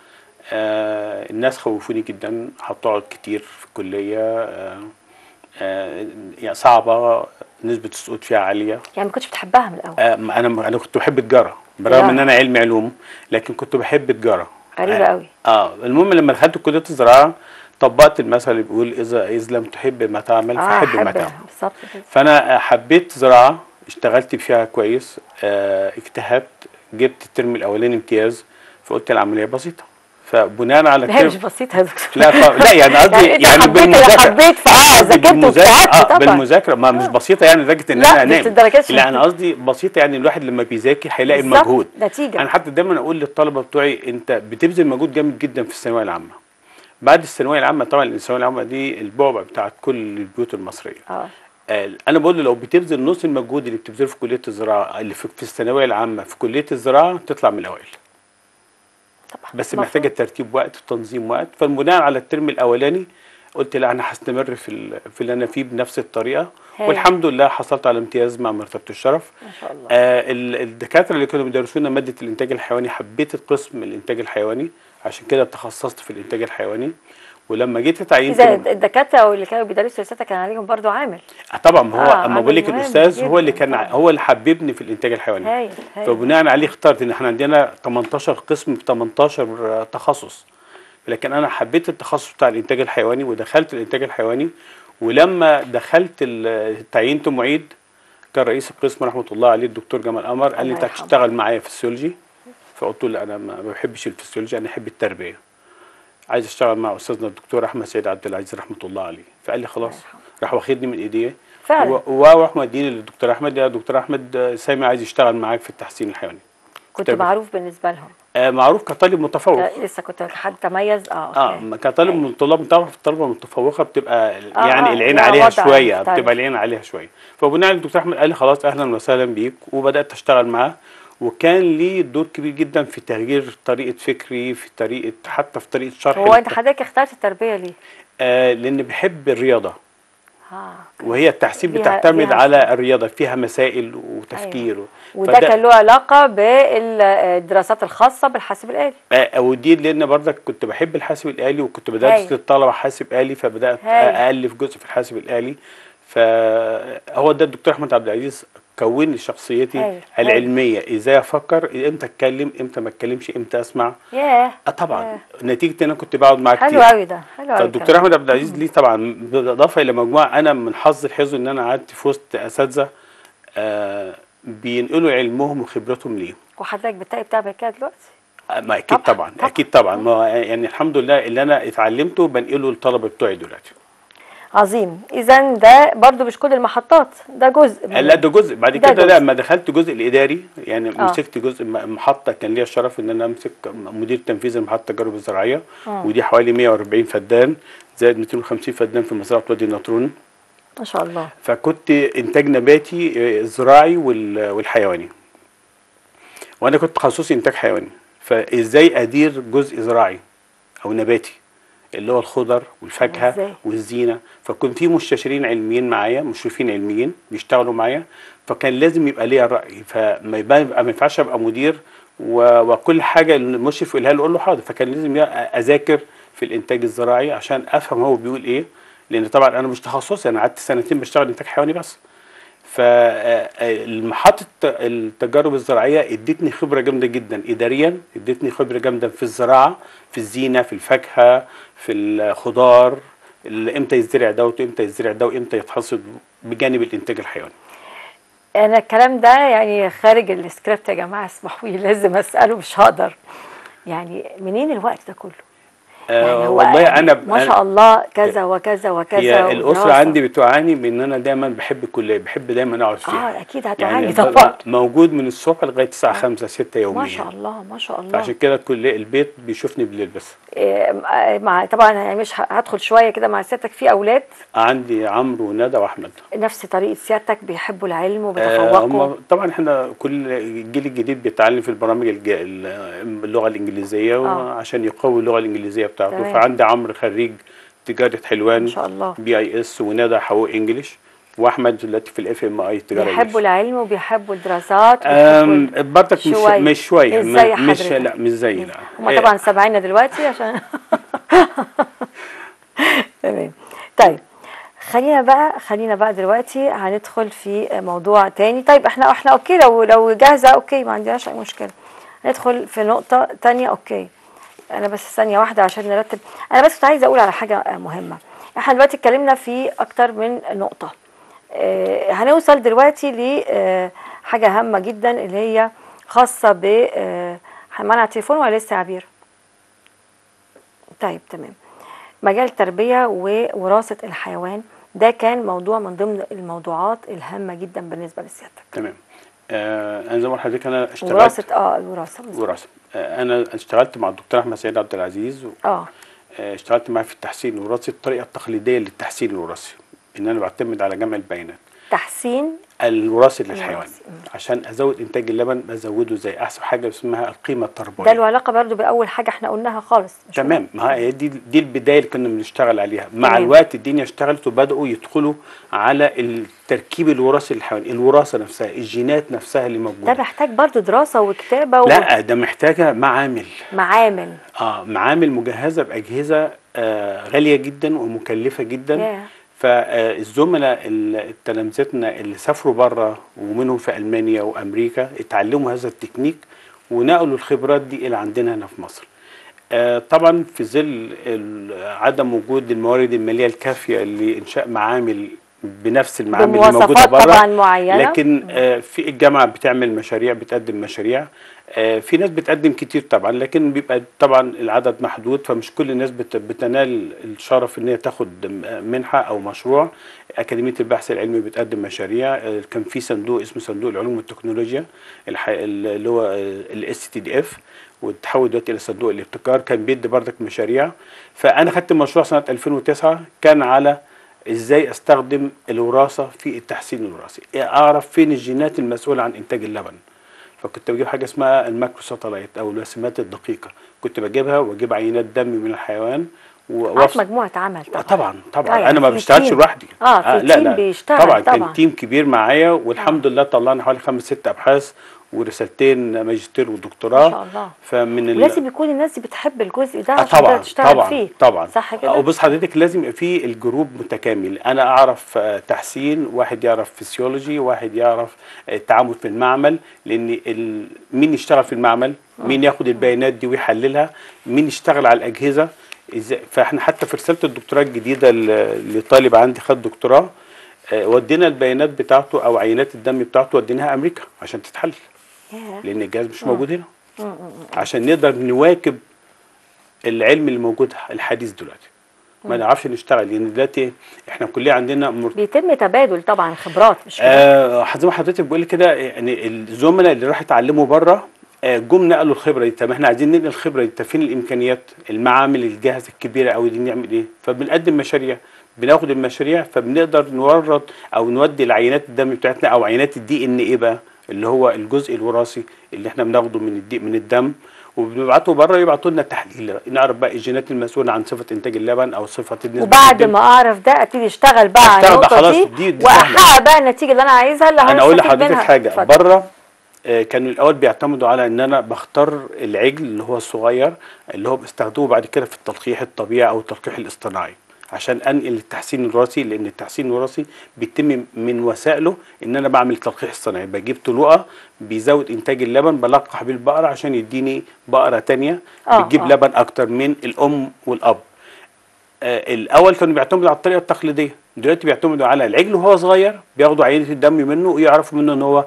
Speaker 5: آه الناس خوفوني جدا هتقعد كتير في الكليه آه آه يعني صعبه نسبه السقوط فيها عاليه
Speaker 4: يعني ما كنتش بتحبها من الاول
Speaker 5: آه ما انا انا كنت بحب تجاره برغم
Speaker 4: لا.
Speaker 5: ان انا علمي علوم لكن كنت بحب تجاره
Speaker 4: غريبة
Speaker 5: آه،
Speaker 4: قوي.
Speaker 5: اه المهم لما دخلت كليه الزراعه طبقت المثل اللي بيقول اذا اذ لم تحب ما تعمل
Speaker 4: اه
Speaker 5: فحب ما
Speaker 4: احب
Speaker 5: تعمل
Speaker 4: بالظبط كده
Speaker 5: فانا آه، حبيت زراعه اشتغلت فيها كويس آه اجتهدت جبت الترم الاولاني امتياز فقلت العمليه بسيطه فبناء على
Speaker 4: لا هي مش
Speaker 5: الترم
Speaker 4: بسيطة يا دكتور
Speaker 5: لا ف... لا يعني قصدي
Speaker 4: يعني
Speaker 5: يعني,
Speaker 4: انت حبيت
Speaker 5: بالمذاكره
Speaker 4: حبيت فاه
Speaker 5: قصدي
Speaker 4: ذاكرت
Speaker 5: بالمذاكرة-
Speaker 4: واجتهدت
Speaker 5: آه
Speaker 4: طبعا
Speaker 5: بالمذاكره ما مش بسيطه يعني لدرجه ان
Speaker 4: لا،
Speaker 5: انا
Speaker 4: مش
Speaker 5: انام
Speaker 4: للدرجات
Speaker 5: لا انا
Speaker 4: دي.
Speaker 5: قصدي بسيطه يعني الواحد لما بيذاكر هيلاقي
Speaker 4: بالظبط،
Speaker 5: المجهود
Speaker 4: نتيجة.
Speaker 5: انا حتى دايما اقول للطلبه بتوعي انت بتبذل مجهود جامد جدا في الثانويه العامه بعد الثانويه العامه طبعا الثانويه العامه دي البعبع بتاعت كل البيوت المصريه
Speaker 4: اه
Speaker 5: آه، انا بقول له لو بتبذل نص المجهود اللي بتبذله في كليه الزراعه اللي في, في الثانويه العامه في كليه الزراعه تطلع من الاوائل
Speaker 4: طبعا
Speaker 5: بس
Speaker 4: مفروض.
Speaker 5: محتاجه ترتيب وقت وتنظيم وقت فبناء على الترم الاولاني قلت لا انا هستمر في ال- في اللي انا فيه بنفس الطريقه
Speaker 4: هايل.
Speaker 5: والحمد لله حصلت على امتياز مع مرتبه الشرف
Speaker 4: ما شاء الله
Speaker 5: آه ال- الدكاتره اللي كانوا بيدرسونا ماده الانتاج الحيواني حبيت القسم الانتاج الحيواني عشان كده تخصصت في الانتاج الحيواني ولما جيت اتعينت
Speaker 4: اذا الدكاتره واللي كانوا بيدرسوا لساتك كان عليهم برضو عامل
Speaker 5: آه، طبعا ما هو
Speaker 4: آه،
Speaker 5: اما بقول لك
Speaker 4: عامل مهم
Speaker 5: الاستاذ هو اللي
Speaker 4: جداً
Speaker 5: كان ع-
Speaker 4: طبعاً.
Speaker 5: هو اللي حببني في الانتاج الحيواني
Speaker 4: هايل هايل
Speaker 5: فبناء عليه اخترت ان احنا عندنا 18 قسم ب 18 تخصص لكن انا حبيت التخصص بتاع الانتاج الحيواني ودخلت الانتاج الحيواني ولما دخلت ال- تعينت معيد كان رئيس القسم رحمه الله عليه الدكتور جمال قمر قال لي
Speaker 4: الله
Speaker 5: انت
Speaker 4: يرحمه.
Speaker 5: هتشتغل معايا فسيولوجي فقلت له لا انا ما ما بحبش الفسيولوجي انا احب التربيه عايز اشتغل مع استاذنا الدكتور احمد سيد عبد العزيز رحمه الله عليه فقال لي خلاص
Speaker 4: يرحمه.
Speaker 5: راح واخدني من ايديه
Speaker 4: فعلا.
Speaker 5: و- وراح موديني للدكتور احمد يا دكتور احمد آه، سامي عايز يشتغل معاك في التحسين الحيواني
Speaker 4: كنت
Speaker 5: طيب.
Speaker 4: معروف بالنسبه لهم
Speaker 5: آه معروف كطالب متفوق
Speaker 4: آه، لسه كنت حد تميز اه
Speaker 5: اه
Speaker 4: أوكي.
Speaker 5: ما كطالب من الطلاب تعرف الطلبه المتفوقه بتبقى
Speaker 4: آه،
Speaker 5: يعني
Speaker 4: آه،
Speaker 5: العين
Speaker 4: لها
Speaker 5: عليها
Speaker 4: وضع
Speaker 5: شويه
Speaker 4: مختلف.
Speaker 5: بتبقى العين عليها شويه فبناء على الدكتور احمد قال لي خلاص اهلا وسهلا بيك وبدات اشتغل معاه وكان ليه دور كبير جدا في تغيير طريقه فكري في طريقه حتى في طريقه شرح
Speaker 4: هو انت
Speaker 5: الت-
Speaker 4: حضرتك اخترت التربيه ليه؟
Speaker 5: آه لان بحب الرياضه
Speaker 4: اه
Speaker 5: وهي التحسين
Speaker 4: ليها-
Speaker 5: بتعتمد
Speaker 4: ليها-
Speaker 5: على الرياضه فيها مسائل وتفكير
Speaker 4: وده
Speaker 5: فده-
Speaker 4: كان له علاقه بالدراسات الخاصه بالحاسب الالي
Speaker 5: آه، ودي لان برضك كنت بحب الحاسب الالي وكنت بدرس
Speaker 4: هايل.
Speaker 5: للطلبه حاسب الي فبدات
Speaker 4: هايل.
Speaker 5: الف جزء في الحاسب الالي فهو ده الدكتور احمد عبد العزيز كون لي شخصيتي
Speaker 4: هايل. هايل.
Speaker 5: العلميه ازاي افكر امتى اتكلم امتى ما اتكلمش امتى اسمع
Speaker 4: ياه
Speaker 5: آه طبعا
Speaker 4: ياه.
Speaker 5: نتيجه ان انا كنت بقعد معاه كتير
Speaker 4: حلو قوي ده حلو قوي
Speaker 5: فالدكتور احمد عبد العزيز ليه طبعا بالاضافه الى مجموعه انا من حظ الحظ ان انا قعدت في وسط اساتذه آه بينقلوا علمهم وخبرتهم ليه
Speaker 4: وحضرتك بالتالي بتعمل كده دلوقتي
Speaker 5: ما اكيد
Speaker 4: طبعاً،
Speaker 5: طبعا,
Speaker 4: طبعاً.
Speaker 5: اكيد طبعا ما هو يعني الحمد لله اللي انا اتعلمته بنقله للطلبه بتوعي دلوقتي
Speaker 4: عظيم اذا ده برضو مش كل المحطات ده جزء من
Speaker 5: لا ده جزء بعد
Speaker 4: ده
Speaker 5: كده لا
Speaker 4: جزء.
Speaker 5: لما دخلت جزء الاداري يعني
Speaker 4: آه.
Speaker 5: مسكت جزء م- محطه كان ليا الشرف ان انا امسك مدير تنفيذي لمحطه التجارب الزراعيه ودي حوالي 140 فدان زائد 250 فدان في مزرعه وادي النطرون
Speaker 4: ما شاء الله
Speaker 5: فكنت انتاج نباتي آه، الزراعي وال- والحيواني وانا كنت تخصصي انتاج حيواني فازاي ادير جزء زراعي او نباتي اللي هو الخضر والفاكهه
Speaker 4: إزاي؟
Speaker 5: والزينه فكان في مستشارين علميين معايا مشرفين علميين بيشتغلوا معايا فكان لازم يبقى ليا راي فما يبقى ما ينفعش ابقى مدير و- وكل حاجه المشرف يقولها له اقول له حاضر فكان لازم يا- اذاكر في الانتاج الزراعي عشان افهم هو بيقول ايه لان طبعا انا مش تخصصي انا قعدت سنتين بشتغل انتاج حيواني بس فالمحطة التجارب الزراعية ادتني خبرة جامدة جدا إداريا ادتني خبرة جامدة في الزراعة في الزينة في الفاكهة في الخضار ال- امتى يزرع ده وامتى يزرع ده وامتى يتحصد بجانب الانتاج الحيواني
Speaker 4: انا الكلام ده يعني خارج السكريبت يا جماعه اسمحوا لي لازم اساله مش هقدر يعني منين الوقت ده كله
Speaker 5: آه
Speaker 4: هو
Speaker 5: والله انا
Speaker 4: ما شاء
Speaker 5: أنا-
Speaker 4: الله كذا وكذا وكذا
Speaker 5: هي الاسره
Speaker 4: ودراسة.
Speaker 5: عندي بتعاني بان انا دايما بحب الكليه بحب دايما اقعد فيها
Speaker 4: اه اكيد هتعاني
Speaker 5: يعني
Speaker 4: طبعا
Speaker 5: ببقى موجود من الصبح لغايه الساعه 5 6 يوميا
Speaker 4: ما شاء الله ما شاء الله
Speaker 5: عشان كده الكليه البيت بيشوفني بالليل بس
Speaker 4: إيه، مع طبعا يعني مش ه- هدخل شويه كده مع سيادتك في اولاد
Speaker 5: عندي عمرو وندى واحمد
Speaker 4: نفس طريقه سيادتك بيحبوا العلم
Speaker 5: آه،
Speaker 4: وبيتفوقوا
Speaker 5: هم طبعا احنا كل الجيل الجديد بيتعلم في البرامج الج- ال- اللغه الانجليزيه
Speaker 4: آه.
Speaker 5: عشان يقوي اللغه الانجليزيه بتاعته
Speaker 4: تمام.
Speaker 5: فعندي عمرو خريج تجاره حلوان
Speaker 4: ما شاء الله.
Speaker 5: بي اي اس وندى حقوق انجلش واحمد دلوقتي في الاف ام اي تجاره
Speaker 4: بيحبوا
Speaker 5: انجلش
Speaker 4: العلم وبيحبوا الدراسات
Speaker 5: أم،
Speaker 4: وبيحبوا
Speaker 5: برضك مش
Speaker 4: شوية.
Speaker 5: مش شويه
Speaker 4: مش
Speaker 5: ما-
Speaker 4: زي
Speaker 5: مش
Speaker 4: حضرتك.
Speaker 5: لا مش زي لا
Speaker 4: هم
Speaker 5: إيه،
Speaker 4: طبعا سامعيننا دلوقتي عشان تمام طيب خلينا بقى خلينا بقى دلوقتي هندخل في موضوع تاني طيب احنا احنا اوكي لو لو جاهزه اوكي ما عندناش اي مشكله ندخل في نقطه تانية اوكي انا بس ثانيه واحده عشان نرتب انا بس كنت عايزه اقول على حاجه مهمه احنا دلوقتي اتكلمنا في اكتر من نقطه آه، هنوصل دلوقتي لحاجه هامه جدا اللي هي خاصه ب آه، معانا على التليفون ولا لسه يا عبير؟ طيب تمام مجال التربية ووراثة الحيوان ده كان موضوع من ضمن الموضوعات الهامة جدا بالنسبة لسيادتك
Speaker 5: تمام آه، انا زي ما قلت لحضرتك انا اشتغلت
Speaker 4: وراثة اه الوراثة بالظبط.
Speaker 5: وراثه آه، انا اشتغلت مع الدكتور احمد سيد عبد العزيز و-
Speaker 4: اه
Speaker 5: آه، اشتغلت معاه في التحسين الوراثي الطريقه التقليديه للتحسين الوراثي ان انا بعتمد على جمع البيانات
Speaker 4: تحسين
Speaker 5: الوراثي للحيوان
Speaker 4: الوراثي، مم.
Speaker 5: عشان ازود انتاج اللبن بزوده زي احسن حاجه اسمها القيمه التربويه
Speaker 4: ده له علاقة برضو بأول حاجة احنا قلناها خالص مش كده؟
Speaker 5: تمام ما هي دي دي البدايه اللي كنا بنشتغل عليها مع
Speaker 4: تمام.
Speaker 5: الوقت الدنيا اشتغلت وبداوا يدخلوا على التركيب الوراثي للحيوان الوراثه نفسها الجينات نفسها اللي
Speaker 4: ده
Speaker 5: موجوده
Speaker 4: محتاج برضو دراسة وكتابة
Speaker 5: لا ده محتاجه معامل
Speaker 4: ومعامل
Speaker 5: اه معامل مجهزه باجهزه آه غاليه جدا ومكلفه جدا
Speaker 4: ياه.
Speaker 5: فالزملاء ال- تلامذتنا اللي سافروا بره ومنهم في المانيا وامريكا اتعلموا هذا التكنيك ونقلوا الخبرات دي الى عندنا هنا في مصر. آه طبعا في ظل ال- عدم وجود الموارد الماليه الكافيه لانشاء معامل بنفس المعامل اللي موجوده
Speaker 4: بمواصفات
Speaker 5: بره
Speaker 4: طبعا معينة
Speaker 5: لكن آه، في الجامعه بتعمل مشاريع بتقدم مشاريع آه، في ناس بتقدم كتير طبعا لكن بيبقى طبعا العدد محدود فمش كل الناس بت- بتنال الشرف ان هي تاخد م- منحه او مشروع اكاديميه البحث العلمي بتقدم مشاريع آه، كان في صندوق اسمه صندوق العلوم والتكنولوجيا الح- اللي هو الاس تي دي اف وتحول دلوقتي الى صندوق الابتكار كان بيدي بردك مشاريع فانا خدت مشروع سنه 2009 كان على ازاي استخدم الوراثه في التحسين الوراثي اعرف فين الجينات المسؤوله عن انتاج اللبن فكنت بجيب حاجه اسمها الماكرو ساتلايت او الوسمات الدقيقه كنت بجيبها واجيب عينات دم من الحيوان
Speaker 4: معاك
Speaker 5: وأفصل-
Speaker 4: مجموعة عمل
Speaker 5: آه
Speaker 4: طبعا
Speaker 5: طبعا طبعا
Speaker 4: آه، يعني
Speaker 5: انا ما
Speaker 4: في
Speaker 5: بشتغلش
Speaker 4: تيم.
Speaker 5: لوحدي
Speaker 4: آه، في تيم بيشتغل
Speaker 5: طبعا
Speaker 4: طبعا.
Speaker 5: كان تيم كبير معايا والحمد لله طلعنا حوالي خمس ست ابحاث ورسالتين ماجستير ودكتوراه
Speaker 4: ما شاء الله.
Speaker 5: فمن ال-
Speaker 4: ولازم يكون الناس دي بتحب الجزء ده
Speaker 5: آه
Speaker 4: عشان
Speaker 5: طبعا
Speaker 4: تقدر تشتغل
Speaker 5: طبعا
Speaker 4: فيه
Speaker 5: طبعا
Speaker 4: صح كده؟
Speaker 5: وبص حضرتك لازم يبقى في الجروب متكامل انا اعرف آه، تحسين واحد يعرف فسيولوجي واحد يعرف آه، التعامل في المعمل لان ال... مين يشتغل في المعمل مين ياخد البيانات دي ويحللها مين يشتغل على الاجهزه ازاي فاحنا حتى في رساله الدكتوراه الجديده ل- لطالب عندي خد دكتوراه آه، ودينا البيانات بتاعته او عينات الدم بتاعته وديناها امريكا عشان تتحلل
Speaker 4: ياه.
Speaker 5: لان الجهاز مش موجود هنا عشان نقدر نواكب العلم اللي موجود الحديث دلوقتي ما نعرفش نشتغل لان دلوقتي احنا كليه عندنا مر...
Speaker 4: بيتم تبادل طبعا خبرات مش كده؟
Speaker 5: آه زي ما حضرتك بقول كده يعني الزملاء اللي راحوا اتعلموا بره آه، جم نقلوا الخبره دي طب احنا عايزين ننقل الخبره دي طب فين الامكانيات المعامل الجاهزه الكبيره قوي دي نعمل ايه فبنقدم مشاريع بناخد المشاريع فبنقدر نورد او نودي العينات الدم بتاعتنا او عينات الدي ان ايه بقى اللي هو الجزء الوراثي اللي احنا بناخده من الدي من الدم وبنبعته بره يبعتوا لنا تحليل نعرف بقى الجينات المسؤوله عن صفه انتاج اللبن او صفه النسبه
Speaker 4: وبعد
Speaker 5: الدم.
Speaker 4: ما اعرف ده ابتدي اشتغل بقى على
Speaker 5: أشتغل بقى
Speaker 4: النقطه
Speaker 5: خلاص،
Speaker 4: دي,
Speaker 5: دي- دي سهلة.
Speaker 4: واحقق بقى النتيجه اللي انا عايزها اللي
Speaker 5: انا اقول
Speaker 4: هستفيد
Speaker 5: لحضرتك
Speaker 4: منها.
Speaker 5: حاجه
Speaker 4: اتفضل.
Speaker 5: بره آه، كانوا الاول بيعتمدوا على ان انا بختار العجل اللي هو الصغير اللي هو بستخدمه بعد كده في التلقيح الطبيعي او التلقيح الاصطناعي عشان انقل التحسين الوراثي لان التحسين الوراثي بيتم من وسائله ان انا بعمل تلقيح اصطناعي بجيب طلوقه بيزود انتاج اللبن بلقح بيه البقره عشان يديني بقره تانية
Speaker 4: آه،
Speaker 5: بتجيب
Speaker 4: آه.
Speaker 5: لبن اكتر من الام والاب آه، الاول كانوا بيعتمدوا على الطريقه التقليديه دلوقتي بيعتمدوا على العجل وهو صغير بياخدوا عينه الدم منه ويعرفوا منه ان هو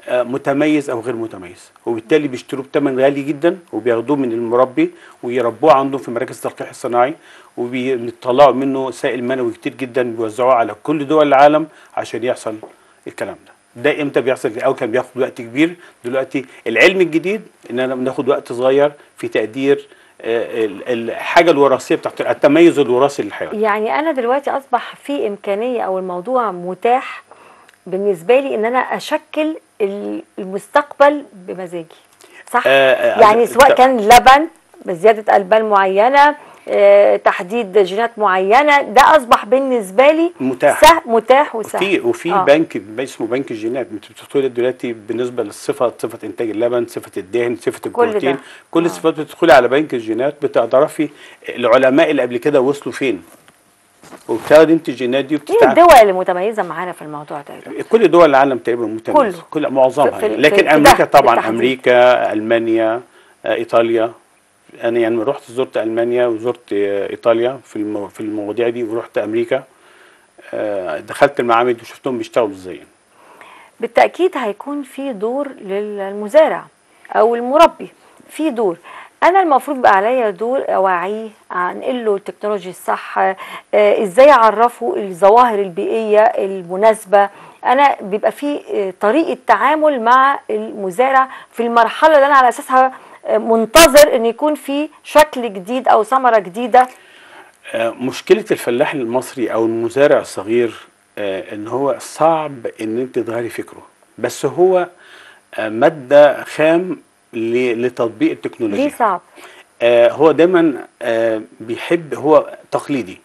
Speaker 5: آه، متميز او غير متميز وبالتالي بيشتروه بثمن غالي جدا وبياخدوه من المربي ويربوه عندهم في مراكز التلقيح الصناعي وبيطلعوا منه سائل منوي كتير جدا بيوزعوه على كل دول العالم عشان يحصل الكلام ده ده امتى بيحصل الاول كان بياخد وقت كبير دلوقتي العلم الجديد ان انا بناخد وقت صغير في تقدير آه، ال- الحاجه الوراثيه بتاعت التميز الوراثي للحيوان
Speaker 4: يعني انا دلوقتي اصبح في امكانيه او الموضوع متاح بالنسبه لي ان انا اشكل ال- المستقبل بمزاجي صح
Speaker 5: آه، آه،
Speaker 4: يعني
Speaker 5: آه،
Speaker 4: سواء
Speaker 5: ت-
Speaker 4: كان لبن بزياده البان معينه آه، تحديد جينات معينه ده اصبح بالنسبه لي
Speaker 5: متاح.
Speaker 4: سهل متاح وسهل
Speaker 5: وفي وفي
Speaker 4: آه.
Speaker 5: بنك اسمه بنك الجينات انت بتدخلي دلوقتي بالنسبه للصفه صفه انتاج اللبن صفه الدهن صفه
Speaker 4: كل
Speaker 5: البروتين
Speaker 4: ده.
Speaker 5: كل
Speaker 4: آه.
Speaker 5: الصفات بتدخلي على بنك الجينات بتعرفي العلماء اللي قبل كده وصلوا فين وبتاخدي انت الجينات دي
Speaker 4: مين
Speaker 5: وبتتع...
Speaker 4: الدول اللي متميزه معانا في الموضوع ده يا دكتور؟
Speaker 5: كل دول العالم تقريبا متميزه
Speaker 4: كله.
Speaker 5: كل معظمها
Speaker 4: في- في-
Speaker 5: يعني. لكن
Speaker 4: في- في
Speaker 5: امريكا
Speaker 4: ده
Speaker 5: طبعا
Speaker 4: بالتحديد.
Speaker 5: امريكا المانيا آه، ايطاليا انا يعني رحت زرت المانيا وزرت آه، ايطاليا في المو... في المواضيع دي ورحت امريكا آه، دخلت المعامل وشفتهم بيشتغلوا ازاي
Speaker 4: بالتأكيد هيكون في دور للمزارع أو المربي في دور أنا المفروض بقى عليا دور أوعيه أنقل له التكنولوجي الصح آه، إزاي أعرفه الظواهر البيئية المناسبة أنا بيبقى في آه، طريقة تعامل مع المزارع في المرحلة اللي أنا على أساسها آه، منتظر أن يكون في شكل جديد أو ثمرة جديدة
Speaker 5: آه، مشكلة الفلاح المصري أو المزارع الصغير آه، إن هو صعب إن أنت تغيري فكره بس هو آه، مادة خام ل- لتطبيق
Speaker 4: ليه
Speaker 5: التكنولوجيا
Speaker 4: صعب؟
Speaker 5: آه، هو دايما آه، بيحب هو تقليدي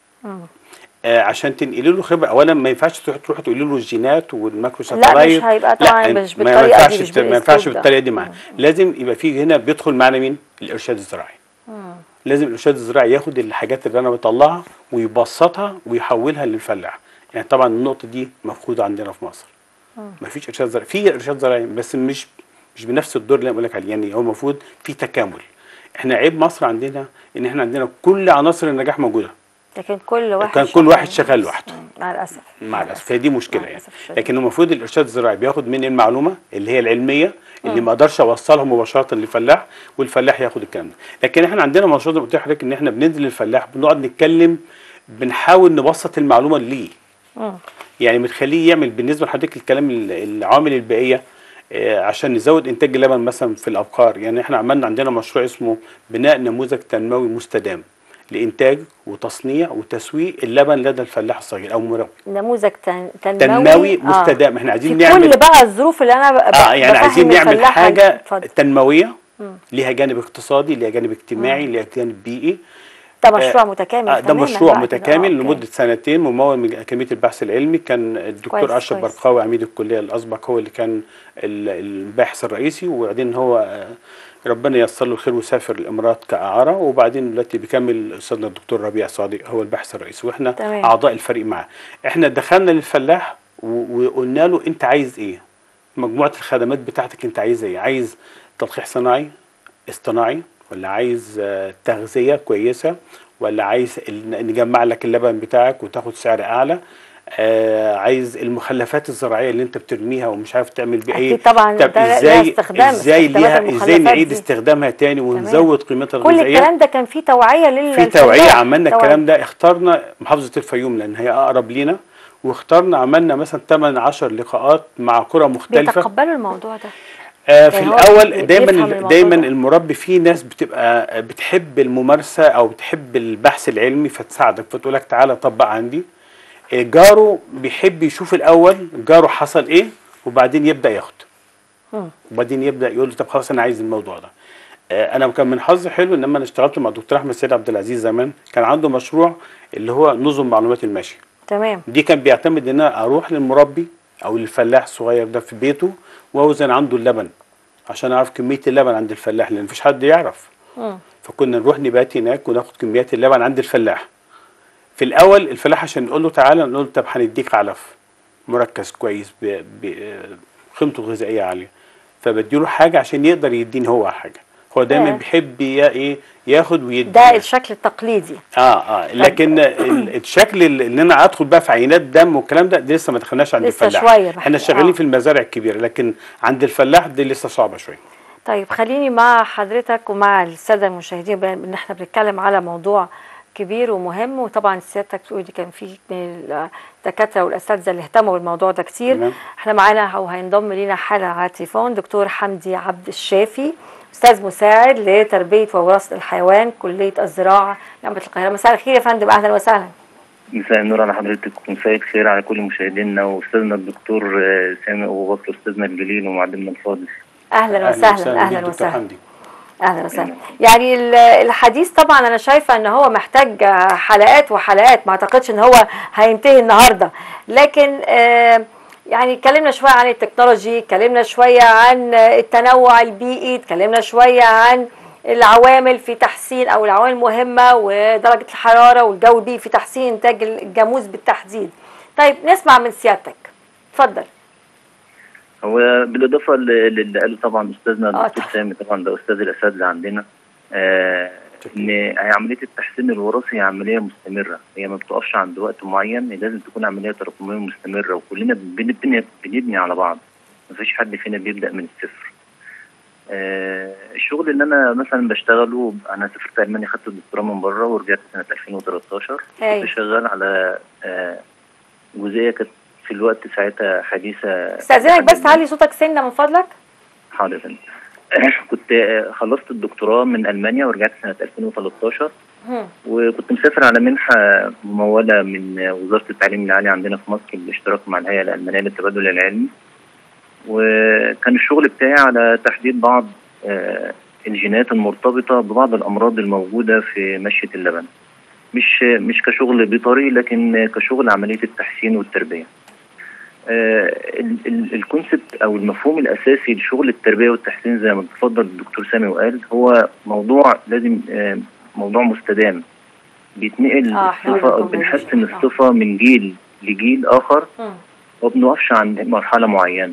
Speaker 5: آه، عشان تنقلي له خبره اولا ما ينفعش تروح تروح تقولي له الجينات والماكرو
Speaker 4: لا، مش
Speaker 5: ساتلايت
Speaker 4: هيبقى طبعاً
Speaker 5: لا،
Speaker 4: مش
Speaker 5: ما
Speaker 4: بالطريقة دي،
Speaker 5: ينفعش
Speaker 4: مش
Speaker 5: بت- ما ينفعش
Speaker 4: بالأسلوب ده.
Speaker 5: بالطريقه دي معاه لازم يبقى في هنا بيدخل معانا مين الارشاد الزراعي لازم الارشاد الزراعي ياخد الحاجات اللي انا بطلعها ويبسطها ويحولها للفلاح يعني طبعا النقطه دي مفقوده عندنا في مصر ما فيش ارشاد زراعي في ارشاد زراعي بس مش مش بنفس الدور اللي انا بقول لك عليه يعني هو المفروض في تكامل احنا عيب مصر عندنا ان احنا عندنا كل عناصر النجاح موجوده
Speaker 4: لكن كل واحد
Speaker 5: كان كل واحد شغال لوحده.
Speaker 4: مم، مع الأسف
Speaker 5: مع الاسف فهي دي مشكله
Speaker 4: مع
Speaker 5: يعني
Speaker 4: الأسف الشديد.
Speaker 5: لكن المفروض الارشاد الزراعي بياخد مني المعلومه اللي هي العلميه اللي ما اقدرش اوصلها مباشره للفلاح والفلاح ياخد الكلام ده لكن احنا عندنا مشروع زي ما قلت لحضرتك ان احنا بننزل للفلاح بنقعد نتكلم بنحاول نبسط المعلومه ليه يعني بنخليه يعمل بالنسبه لحضرتك الكلام ال- العوامل البيئيه آه، عشان نزود انتاج اللبن مثلا في الابقار يعني احنا عملنا عندنا مشروع اسمه بناء نموذج تنموي مستدام لانتاج وتصنيع وتسويق اللبن لدى الفلاح الصغير او مربي
Speaker 4: نموذج تن- تنموي
Speaker 5: تنموي
Speaker 4: آه.
Speaker 5: مستدام احنا عايزين
Speaker 4: في
Speaker 5: نعمل
Speaker 4: كل بقى الظروف اللي انا ب-
Speaker 5: اه يعني
Speaker 4: بفهم
Speaker 5: عايزين نعمل
Speaker 4: الفلاح
Speaker 5: حاجه
Speaker 4: اتفضل.
Speaker 5: تنمويه ليها جانب اقتصادي ليها جانب اجتماعي ليها جانب بيئي
Speaker 4: ده مشروع
Speaker 5: آه،
Speaker 4: متكامل
Speaker 5: آه ده
Speaker 4: تماماً
Speaker 5: مشروع
Speaker 4: بقى كده.
Speaker 5: متكامل
Speaker 4: آه،
Speaker 5: لمده
Speaker 4: أوكي.
Speaker 5: سنتين ممول من اكاديميه البحث العلمي كان الدكتور
Speaker 4: كويس،
Speaker 5: اشرف
Speaker 4: كويس.
Speaker 5: برقاوي عميد الكليه الاسبق هو اللي كان ال- الباحث الرئيسي وبعدين هو آه، ربنا ييسر له الخير وسافر الامارات كاعاره وبعدين دلوقتي بيكمل استاذنا الدكتور ربيع صادق هو الباحث الرئيسي واحنا
Speaker 4: تمام.
Speaker 5: اعضاء الفريق معاه احنا دخلنا للفلاح و- وقلنا له انت عايز ايه مجموعه الخدمات بتاعتك انت عايز ايه عايز تلقيح صناعي اصطناعي ولا عايز آه، تغذيه كويسه ولا عايز ال- نجمع لك اللبن بتاعك وتاخد سعر اعلى آه عايز المخلفات الزراعيه اللي انت بترميها ومش عارف تعمل بيها ايه
Speaker 4: أكيد طبعاً
Speaker 5: طب
Speaker 4: ده لها
Speaker 5: ازاي
Speaker 4: استخدام،
Speaker 5: ازاي
Speaker 4: استخدامات
Speaker 5: ليها ازاي
Speaker 4: المخلفات
Speaker 5: نعيد
Speaker 4: دي.
Speaker 5: استخدامها تاني ونزود قيمتها
Speaker 4: كل
Speaker 5: الغذائيه
Speaker 4: الكلام ده كان فيه توعيه لل
Speaker 5: في توعيه
Speaker 4: للفلاح.
Speaker 5: عملنا
Speaker 4: توعية.
Speaker 5: الكلام ده اخترنا محافظه الفيوم لان هي اقرب لينا واخترنا عملنا مثلا 8 10 لقاءات مع قرى مختلفه
Speaker 4: بيتقبلوا الموضوع ده
Speaker 5: آه في
Speaker 4: يعني هو
Speaker 5: الاول
Speaker 4: بي-
Speaker 5: دايما
Speaker 4: بيفهم الموضوع
Speaker 5: دايما
Speaker 4: ده.
Speaker 5: المربي في ناس بتبقى بتحب الممارسه او بتحب البحث العلمي فتساعدك فتقول لك تعالى طبق عندي آه، جاره بيحب يشوف الاول جاره حصل ايه وبعدين يبدا ياخد وبعدين يبدا يقول له طب خلاص انا عايز الموضوع ده آه، انا كان من حظي حلو ان لما انا اشتغلت مع الدكتور احمد سيد عبد العزيز زمان كان عنده مشروع اللي هو نظم معلومات المشي
Speaker 4: تمام
Speaker 5: دي كان بيعتمد ان انا اروح للمربي او للفلاح الصغير ده في بيته واوزن عنده اللبن عشان اعرف كميه اللبن عند الفلاح لان مفيش حد يعرف فكنا نروح نبات هناك وناخد كميات اللبن عند الفلاح في الاول الفلاح عشان نقول له تعالى نقول له طب هنديك علف مركز كويس ب- ب- قيمته الغذائيه عاليه فبديله حاجه عشان يقدر يديني هو حاجه هو دايما
Speaker 4: آه.
Speaker 5: بيحب يا ايه ياخد ويدي
Speaker 4: ده الشكل التقليدي
Speaker 5: اه اه لكن ال- الشكل اللي ان انا ادخل بقى في عينات دم والكلام ده دي لسه ما دخلناش عند
Speaker 4: لسه
Speaker 5: الفلاح
Speaker 4: شوية بقى.
Speaker 5: احنا شغالين
Speaker 4: آه.
Speaker 5: في المزارع الكبيره لكن عند الفلاح دي لسه صعبه شويه
Speaker 4: طيب خليني مع حضرتك ومع الساده المشاهدين بما ان احنا بنتكلم على موضوع كبير ومهم وطبعا سيادتك تقولي كان في من الدكاتره والاساتذه اللي اهتموا بالموضوع ده كتير
Speaker 5: تمام.
Speaker 4: احنا معانا او هينضم لينا حالا على التليفون دكتور حمدي عبد الشافي استاذ مساعد لتربيه ووراثه الحيوان كليه الزراعه جامعه القاهره مساء الخير يا فندم اهلا وسهلا
Speaker 6: مساء النور على حضرتك ومساء الخير على كل مشاهدينا واستاذنا الدكتور آه، سامي ابو بكر استاذنا الجليل ومعلمنا الفاضل
Speaker 4: اهلا وسهلا
Speaker 5: بيك
Speaker 4: اهلا
Speaker 5: دكتور
Speaker 4: وسهلا
Speaker 5: حمدي.
Speaker 4: اهلا وسهلا يعني ال- الحديث طبعا انا شايفه ان هو محتاج حلقات وحلقات ما اعتقدش ان هو هينتهي النهارده لكن آه، يعني اتكلمنا شويه عن التكنولوجي اتكلمنا شويه عن التنوع البيئي اتكلمنا شويه عن العوامل في تحسين او العوامل المهمه ودرجه الحراره والجو البيئي في تحسين انتاج الجاموس بالتحديد طيب نسمع من سيادتك اتفضل
Speaker 6: هو بالاضافه ل- للي قاله طبعا استاذنا
Speaker 4: آه،
Speaker 6: الدكتور
Speaker 4: طبعا.
Speaker 6: سامي طبعا ده استاذ الاساتذه عندنا آه ان عمليه التحسين الوراثي هي عمليه مستمره هي ما بتقفش عند وقت معين لازم تكون عمليه تراكميه مستمره وكلنا بن- بن- بنبني على بعض مفيش حد فينا بيبدا من الصفر آه الشغل اللي انا مثلا بشتغله انا سافرت المانيا خدت الدكتوراه من بره ورجعت سنه 2013
Speaker 4: هاي.
Speaker 6: كنت شغال على آه جزئيه كانت في الوقت ساعتها حديثه
Speaker 4: استاذنك بس تعلي صوتك سنه من فضلك
Speaker 6: حاضر يا فندم. كنت آه، خلصت الدكتوراه من المانيا ورجعت سنه 2013
Speaker 4: هم.
Speaker 6: وكنت مسافر على منحه مموله من آه، وزاره التعليم العالي عندنا في مصر بالاشتراك مع الهيئه الالمانيه للتبادل العلمي وكان الشغل بتاعي على تحديد بعض آه، الجينات المرتبطه ببعض الامراض الموجوده في مشيه اللبن مش مش كشغل بيطري لكن كشغل عمليه التحسين والتربيه آه، ال- ال- الكونسبت او المفهوم الاساسي لشغل التربيه والتحسين زي ما اتفضل الدكتور سامي وقال هو موضوع لازم آه، موضوع مستدام بيتنقل
Speaker 4: آه، إحنا
Speaker 6: الصفه
Speaker 4: قلنا
Speaker 6: بنحسن
Speaker 4: آه.
Speaker 6: الصفه من جيل لجيل اخر
Speaker 4: هم.
Speaker 6: وما بنقفش عند مرحله معينه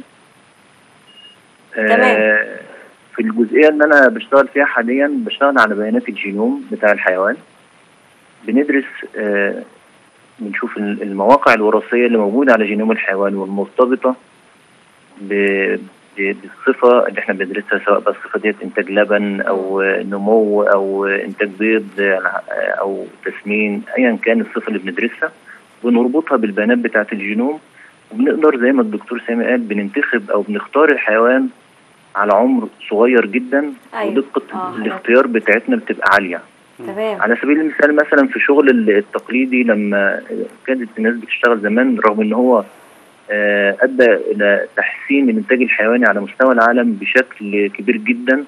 Speaker 4: تمام.
Speaker 6: آه، في الجزئيه اللي انا بشتغل فيها حاليا بشتغل على بيانات الجينوم بتاع الحيوان بندرس آه، بنشوف ال- المواقع الوراثيه اللي موجوده على جينوم الحيوان والمرتبطه ب- ب- بالصفه اللي احنا بندرسها سواء بقى الصفه ديت انتاج لبن او آه، نمو او آه، انتاج بيض آه، او تسمين ايا كان الصفه اللي بندرسها ونربطها بالبيانات بتاعه الجينوم وبنقدر زي ما الدكتور سامي قال بننتخب او بنختار الحيوان على عمر صغير جدا
Speaker 4: أيوة.
Speaker 6: ودقه
Speaker 4: آه، حلو.
Speaker 6: الاختيار بتاعتنا بتبقى عاليه
Speaker 4: تمام
Speaker 6: على سبيل المثال مثلا في شغل ال- التقليدي لما كانت الناس بتشتغل زمان رغم ان هو آه، ادى الى تحسين الانتاج الحيواني على مستوى العالم بشكل كبير جدا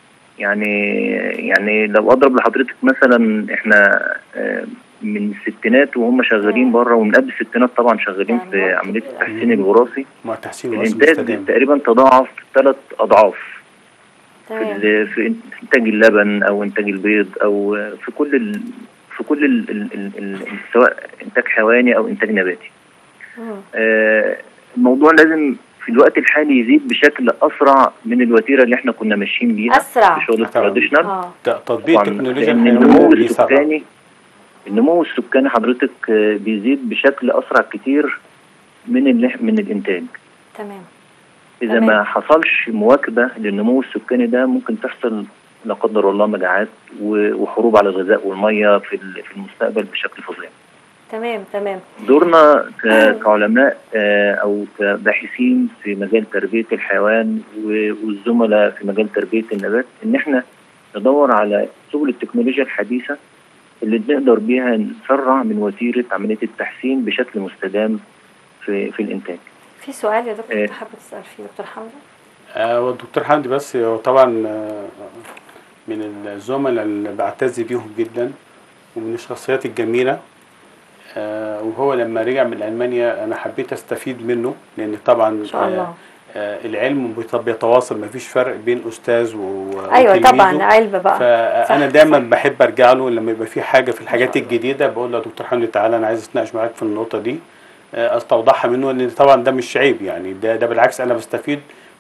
Speaker 6: يعني يعني لو اضرب لحضرتك مثلا احنا آه، من الستينات وهم شغالين
Speaker 4: مم.
Speaker 6: بره ومن قبل الستينات طبعا شغالين في
Speaker 4: يعني
Speaker 6: عمليه التحسين الوراثي
Speaker 5: مع تحسين الوراثي
Speaker 6: الانتاج
Speaker 5: المستدام
Speaker 6: تقريبا تضاعف ثلاث اضعاف في,
Speaker 4: تمام
Speaker 6: ال- في انتاج اللبن او انتاج البيض او في كل ال في كل ال ال ال ال سواء انتاج حيواني او انتاج نباتي
Speaker 4: مم.
Speaker 6: آه، الموضوع لازم في الوقت الحالي يزيد بشكل اسرع من الوتيره اللي احنا كنا ماشيين بيها
Speaker 4: أسرع.
Speaker 6: في شغل
Speaker 5: طبعاً.
Speaker 6: التراديشنال
Speaker 4: اه
Speaker 5: ت- تطبيق
Speaker 6: طبعاً
Speaker 5: التكنولوجيا
Speaker 6: لأن النمو
Speaker 5: الحيوانيه بيسرع
Speaker 6: السكاني النمو السكاني حضرتك آه، بيزيد بشكل اسرع كتير من اللي من الانتاج
Speaker 4: تمام
Speaker 6: اذا
Speaker 4: تمام.
Speaker 6: ما حصلش مواكبه للنمو السكاني ده ممكن تحصل لا قدر الله مجاعات و- وحروب على الغذاء والميه في ال- في المستقبل بشكل فظيع
Speaker 4: تمام تمام
Speaker 6: دورنا ك- كعلماء آه، او كباحثين في مجال تربيه الحيوان و- والزملاء في مجال تربيه النبات ان احنا ندور على سبل التكنولوجيا الحديثه اللي نقدر بيها نسرع من وتيره عمليه التحسين بشكل مستدام في في الانتاج.
Speaker 4: في سؤال يا دكتور
Speaker 6: إيه.
Speaker 4: تحب تسال فيه دكتور حمزه
Speaker 5: آه والدكتور حمدي بس هو طبعا آه، من الزملاء اللي بعتز بيهم جدا ومن الشخصيات الجميلة آه وهو لما رجع من ألمانيا أنا حبيت أستفيد منه لأن طبعا
Speaker 4: ان شاء الله
Speaker 5: آه العلم بيت- بيتواصل مفيش فرق بين أستاذ و
Speaker 4: ايوه
Speaker 5: وتلميذه.
Speaker 4: طبعا علم بقى
Speaker 5: فانا
Speaker 4: صح،
Speaker 5: دايما
Speaker 4: صح.
Speaker 5: بحب ارجع له لما يبقى في حاجه في الحاجات الجديده بقول له يا دكتور حمدي تعالى انا عايز اتناقش معاك في النقطه دي آه، استوضحها منه لان طبعا ده مش عيب يعني ده ده بالعكس انا بستفيد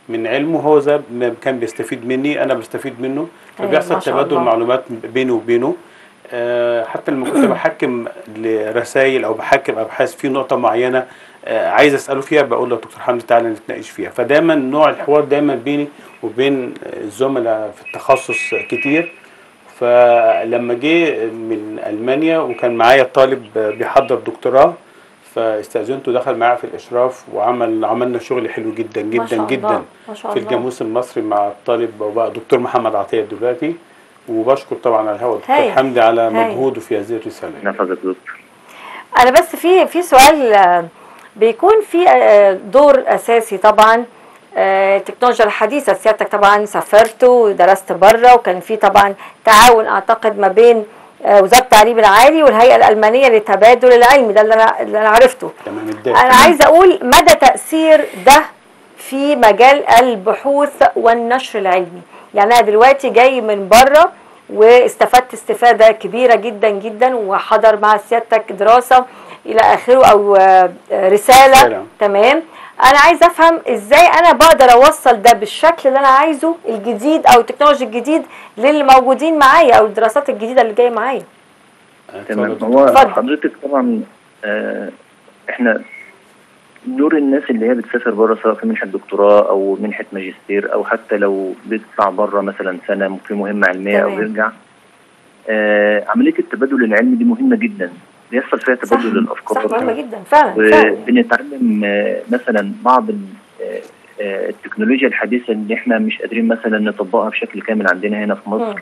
Speaker 5: من علمه هو زي ما كان بيستفيد مني انا بستفيد منه
Speaker 4: أيوة،
Speaker 5: فبيحصل
Speaker 4: ما شاء
Speaker 5: تبادل
Speaker 4: الله.
Speaker 5: معلومات بيني وبينه آه، حتى لما كنت بحكم لرسائل او بحكم ابحاث في نقطه معينه آه، عايز اساله فيها بقول له دكتور حمدي تعالى نتناقش فيها فدايما نوع الحوار دايما بيني وبين الزملاء في التخصص كتير فلما جه من المانيا وكان معايا طالب بيحضر دكتوراه فاستاذنته دخل معايا في الاشراف وعمل عملنا شغل حلو جدا
Speaker 4: ما
Speaker 5: جدا
Speaker 4: شاء الله،
Speaker 5: جدا
Speaker 4: ما شاء
Speaker 5: في
Speaker 4: الله.
Speaker 5: الجاموس المصري مع الطالب وبقى دكتور محمد عطيه دلوقتي وبشكر طبعا على الهواء دكتور
Speaker 4: هايل.
Speaker 5: حمدي على
Speaker 4: هايل.
Speaker 5: مجهوده في هذه الرساله
Speaker 6: نفذك دكتور
Speaker 4: انا بس في في سؤال آه، بيكون في آه، دور اساسي طبعا آه، التكنولوجيا الحديثه سيادتك طبعا سافرت ودرست بره وكان في طبعا تعاون اعتقد ما بين آه، وزاره التعليم العالي والهيئه الالمانيه للتبادل العلمي ده اللي انا اللي انا عرفته
Speaker 5: تمام الدال
Speaker 4: انا عايزه اقول مدى تاثير ده في مجال البحوث والنشر العلمي يعني انا دلوقتي جاي من بره واستفدت استفاده كبيره جدا جدا وحضر مع سيادتك دراسه الى اخره او آه، آه، رساله
Speaker 5: رسالة.
Speaker 4: تمام انا عايز افهم ازاي انا بقدر اوصل ده بالشكل اللي انا عايزه الجديد او التكنولوجي الجديد للي موجودين معايا او الدراسات الجديده اللي جايه معايا
Speaker 6: تمام
Speaker 5: اتفضل.
Speaker 6: هو
Speaker 4: اتفضل.
Speaker 6: حضرتك طبعا آه، احنا دور الناس اللي هي بتسافر بره سواء في منحه دكتوراه او منحه ماجستير او حتى لو بيطلع بره مثلا سنه في مهمه علميه او
Speaker 4: تمام.
Speaker 6: يرجع آه، عمليه التبادل العلمي دي مهمه جدا بيحصل فيها
Speaker 4: صح
Speaker 6: تبادل الافكار
Speaker 4: صح مهمه جدا فعلا فعلا
Speaker 6: وبنتعلم آه، مثلا بعض ال- آه، آه، التكنولوجيا الحديثه اللي احنا مش قادرين مثلا نطبقها بشكل كامل عندنا هنا في مصر
Speaker 4: مم.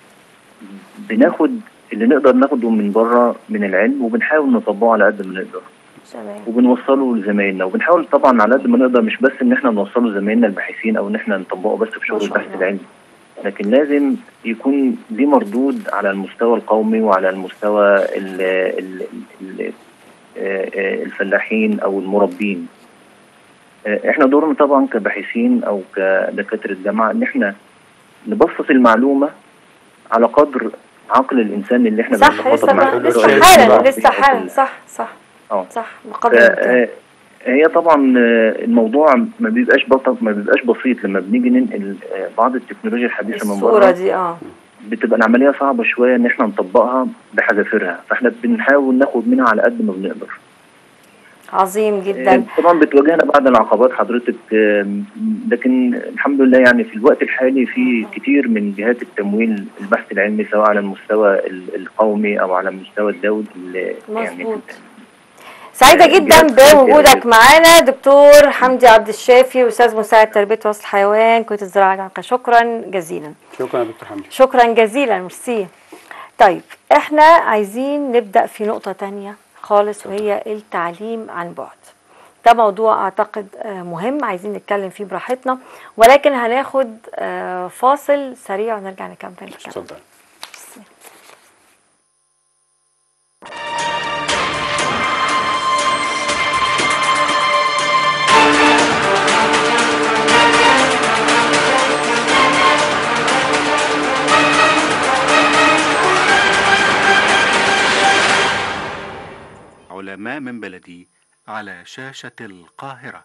Speaker 6: بناخد اللي نقدر ناخده من بره من العلم وبنحاول نطبقه على قد ما نقدر
Speaker 4: تمام
Speaker 6: وبنوصله لزمايلنا وبنحاول طبعا على قد ما نقدر مش بس ان احنا نوصله لزمايلنا الباحثين او ان احنا نطبقه بس في
Speaker 4: ما
Speaker 6: شغل
Speaker 4: شاء
Speaker 6: البحث
Speaker 4: الله.
Speaker 6: العلمي لكن لازم يكون ليه مردود على المستوى القومي وعلى المستوى ال ال ال آه، آه، الفلاحين او المربين آه، احنا دورنا طبعا كباحثين او كدكاتره جامعه ان احنا نبسط المعلومه على قدر عقل الانسان اللي احنا
Speaker 4: صح
Speaker 6: بنخاطب
Speaker 4: لسه
Speaker 6: معاه.
Speaker 4: ما- لسه
Speaker 5: سؤال
Speaker 4: حالا
Speaker 6: الوقت
Speaker 4: لسه
Speaker 6: بتاعت
Speaker 4: حالا
Speaker 6: ال-
Speaker 4: صح صح
Speaker 6: اه
Speaker 4: صح بقدر الإمكان.
Speaker 6: ف- هي طبعا آه، الموضوع ما بيبقاش بط- ما بيبقاش بسيط لما بنيجي ننقل آه، بعض التكنولوجيا الحديثه من
Speaker 4: الصورة
Speaker 6: بره
Speaker 4: دي اه
Speaker 6: بتبقى العمليه صعبه شويه ان احنا نطبقها بحذافيرها فاحنا بنحاول ناخد منها على قد ما بنقدر
Speaker 4: عظيم
Speaker 6: آه،
Speaker 4: جدا
Speaker 6: طبعا بتواجهنا بعض العقبات حضرتك آه، لكن الحمد لله يعني في الوقت الحالي في كتير من جهات التمويل البحث العلمي سواء على المستوى ال- القومي او على المستوى الدولي اللي يعني
Speaker 4: مظبوط. سعيدة
Speaker 6: آه،
Speaker 4: جدا
Speaker 6: جهات
Speaker 4: بوجودك
Speaker 6: كتير.
Speaker 4: معانا دكتور حمدي عبد الشافي استاذ مساعد تربيه وسط الحيوان كليه الزراعه الجامعه شكرا جزيلا
Speaker 5: شكرا يا دكتور حمدي
Speaker 4: شكرا جزيلا ميرسي طيب احنا عايزين نبدا في نقطه تانية خالص وهي التعليم عن بعد ده موضوع اعتقد آه، مهم عايزين نتكلم فيه براحتنا ولكن هناخد آه، فاصل سريع ونرجع نكمل الكلام
Speaker 5: اتفضل
Speaker 1: علماء من بلدي على شاشة القاهرة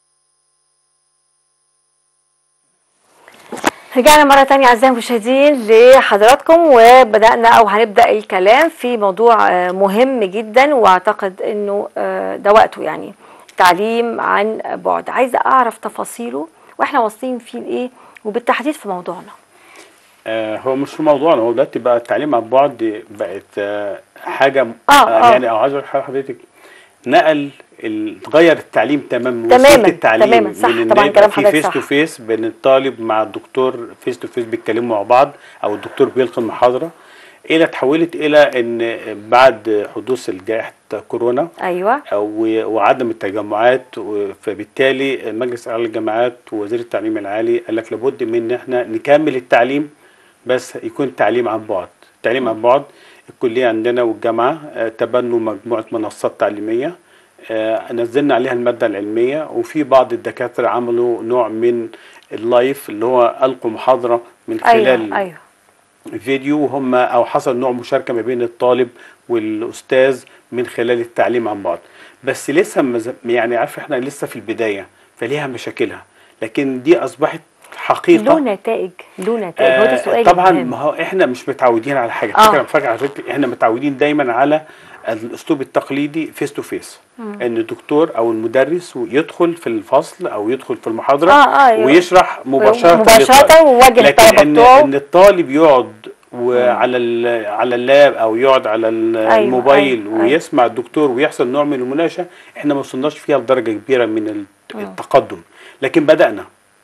Speaker 4: رجعنا مرة تانية أعزائي المشاهدين لحضراتكم وبدأنا أو هنبدأ الكلام في موضوع آه، مهم جدا وأعتقد إنه آه، ده وقته يعني تعليم عن بعد عايزة أعرف تفاصيله وإحنا واصلين فيه لإيه وبالتحديد في موضوعنا
Speaker 5: آه هو مش في موضوعنا هو دلوقتي بقى التعليم عن بعد بقت آه حاجه
Speaker 4: آه، آه.
Speaker 5: يعني او عايز اقول لحضرتك- حضرتك نقل ال- غير التعليم تماما
Speaker 4: تماما،
Speaker 5: وسيله التعليم
Speaker 4: تماما، صح،
Speaker 5: من إن
Speaker 4: طبعا
Speaker 5: يبقى
Speaker 4: كلام
Speaker 5: في
Speaker 4: حضرتك
Speaker 5: فيس
Speaker 4: صح.
Speaker 5: تو فيس بين الطالب مع الدكتور فيس تو فيس بيتكلموا مع بعض او الدكتور بيلقي المحاضره الى تحولت الى ان بعد حدوث جائحه كورونا
Speaker 4: أيوه
Speaker 5: و- وعدم التجمعات و- فبالتالي مجلس اعلى الجامعات ووزير التعليم العالي قال لك لابد من ان احنا نكمل التعليم بس يكون تعليم عن بعد تعليم عن بعد الكليه عندنا والجامعه آه، تبنوا مجموعه منصات تعليميه آه، نزلنا عليها الماده العلميه وفي بعض الدكاتره عملوا نوع من اللايف اللي هو القوا محاضره من خلال
Speaker 4: أيوه أيوه
Speaker 5: فيديو هم او حصل نوع مشاركه ما بين الطالب والاستاذ من خلال التعليم عن بعد بس لسه مز- يعني عارف احنا لسه في البدايه فليها مشاكلها لكن دي اصبحت حقيقه
Speaker 4: له نتائج له نتائج هو ده
Speaker 5: آه،
Speaker 4: سؤال
Speaker 5: طبعا
Speaker 4: مهم.
Speaker 5: ما هو احنا مش متعودين على حاجه
Speaker 4: آه.
Speaker 5: فكره فاكر على فكره احنا متعودين دايما على الاسلوب التقليدي فيس تو فيس ان الدكتور او المدرس يدخل في الفصل او يدخل في المحاضره
Speaker 4: آه، آه، أيوة.
Speaker 5: ويشرح مباشره
Speaker 4: مباشرة
Speaker 5: للطالب.
Speaker 4: ووجه
Speaker 5: لكن
Speaker 4: الطلبة
Speaker 5: ان
Speaker 4: بتوعه.
Speaker 5: ان الطالب يقعد وعلى ال- على اللاب او يقعد على ال-
Speaker 4: أيوة،
Speaker 5: الموبايل
Speaker 4: أيوة، أيوة.
Speaker 5: ويسمع الدكتور ويحصل نوع من المناقشه احنا ما وصلناش فيها لدرجه كبيره من ال- التقدم لكن بدانا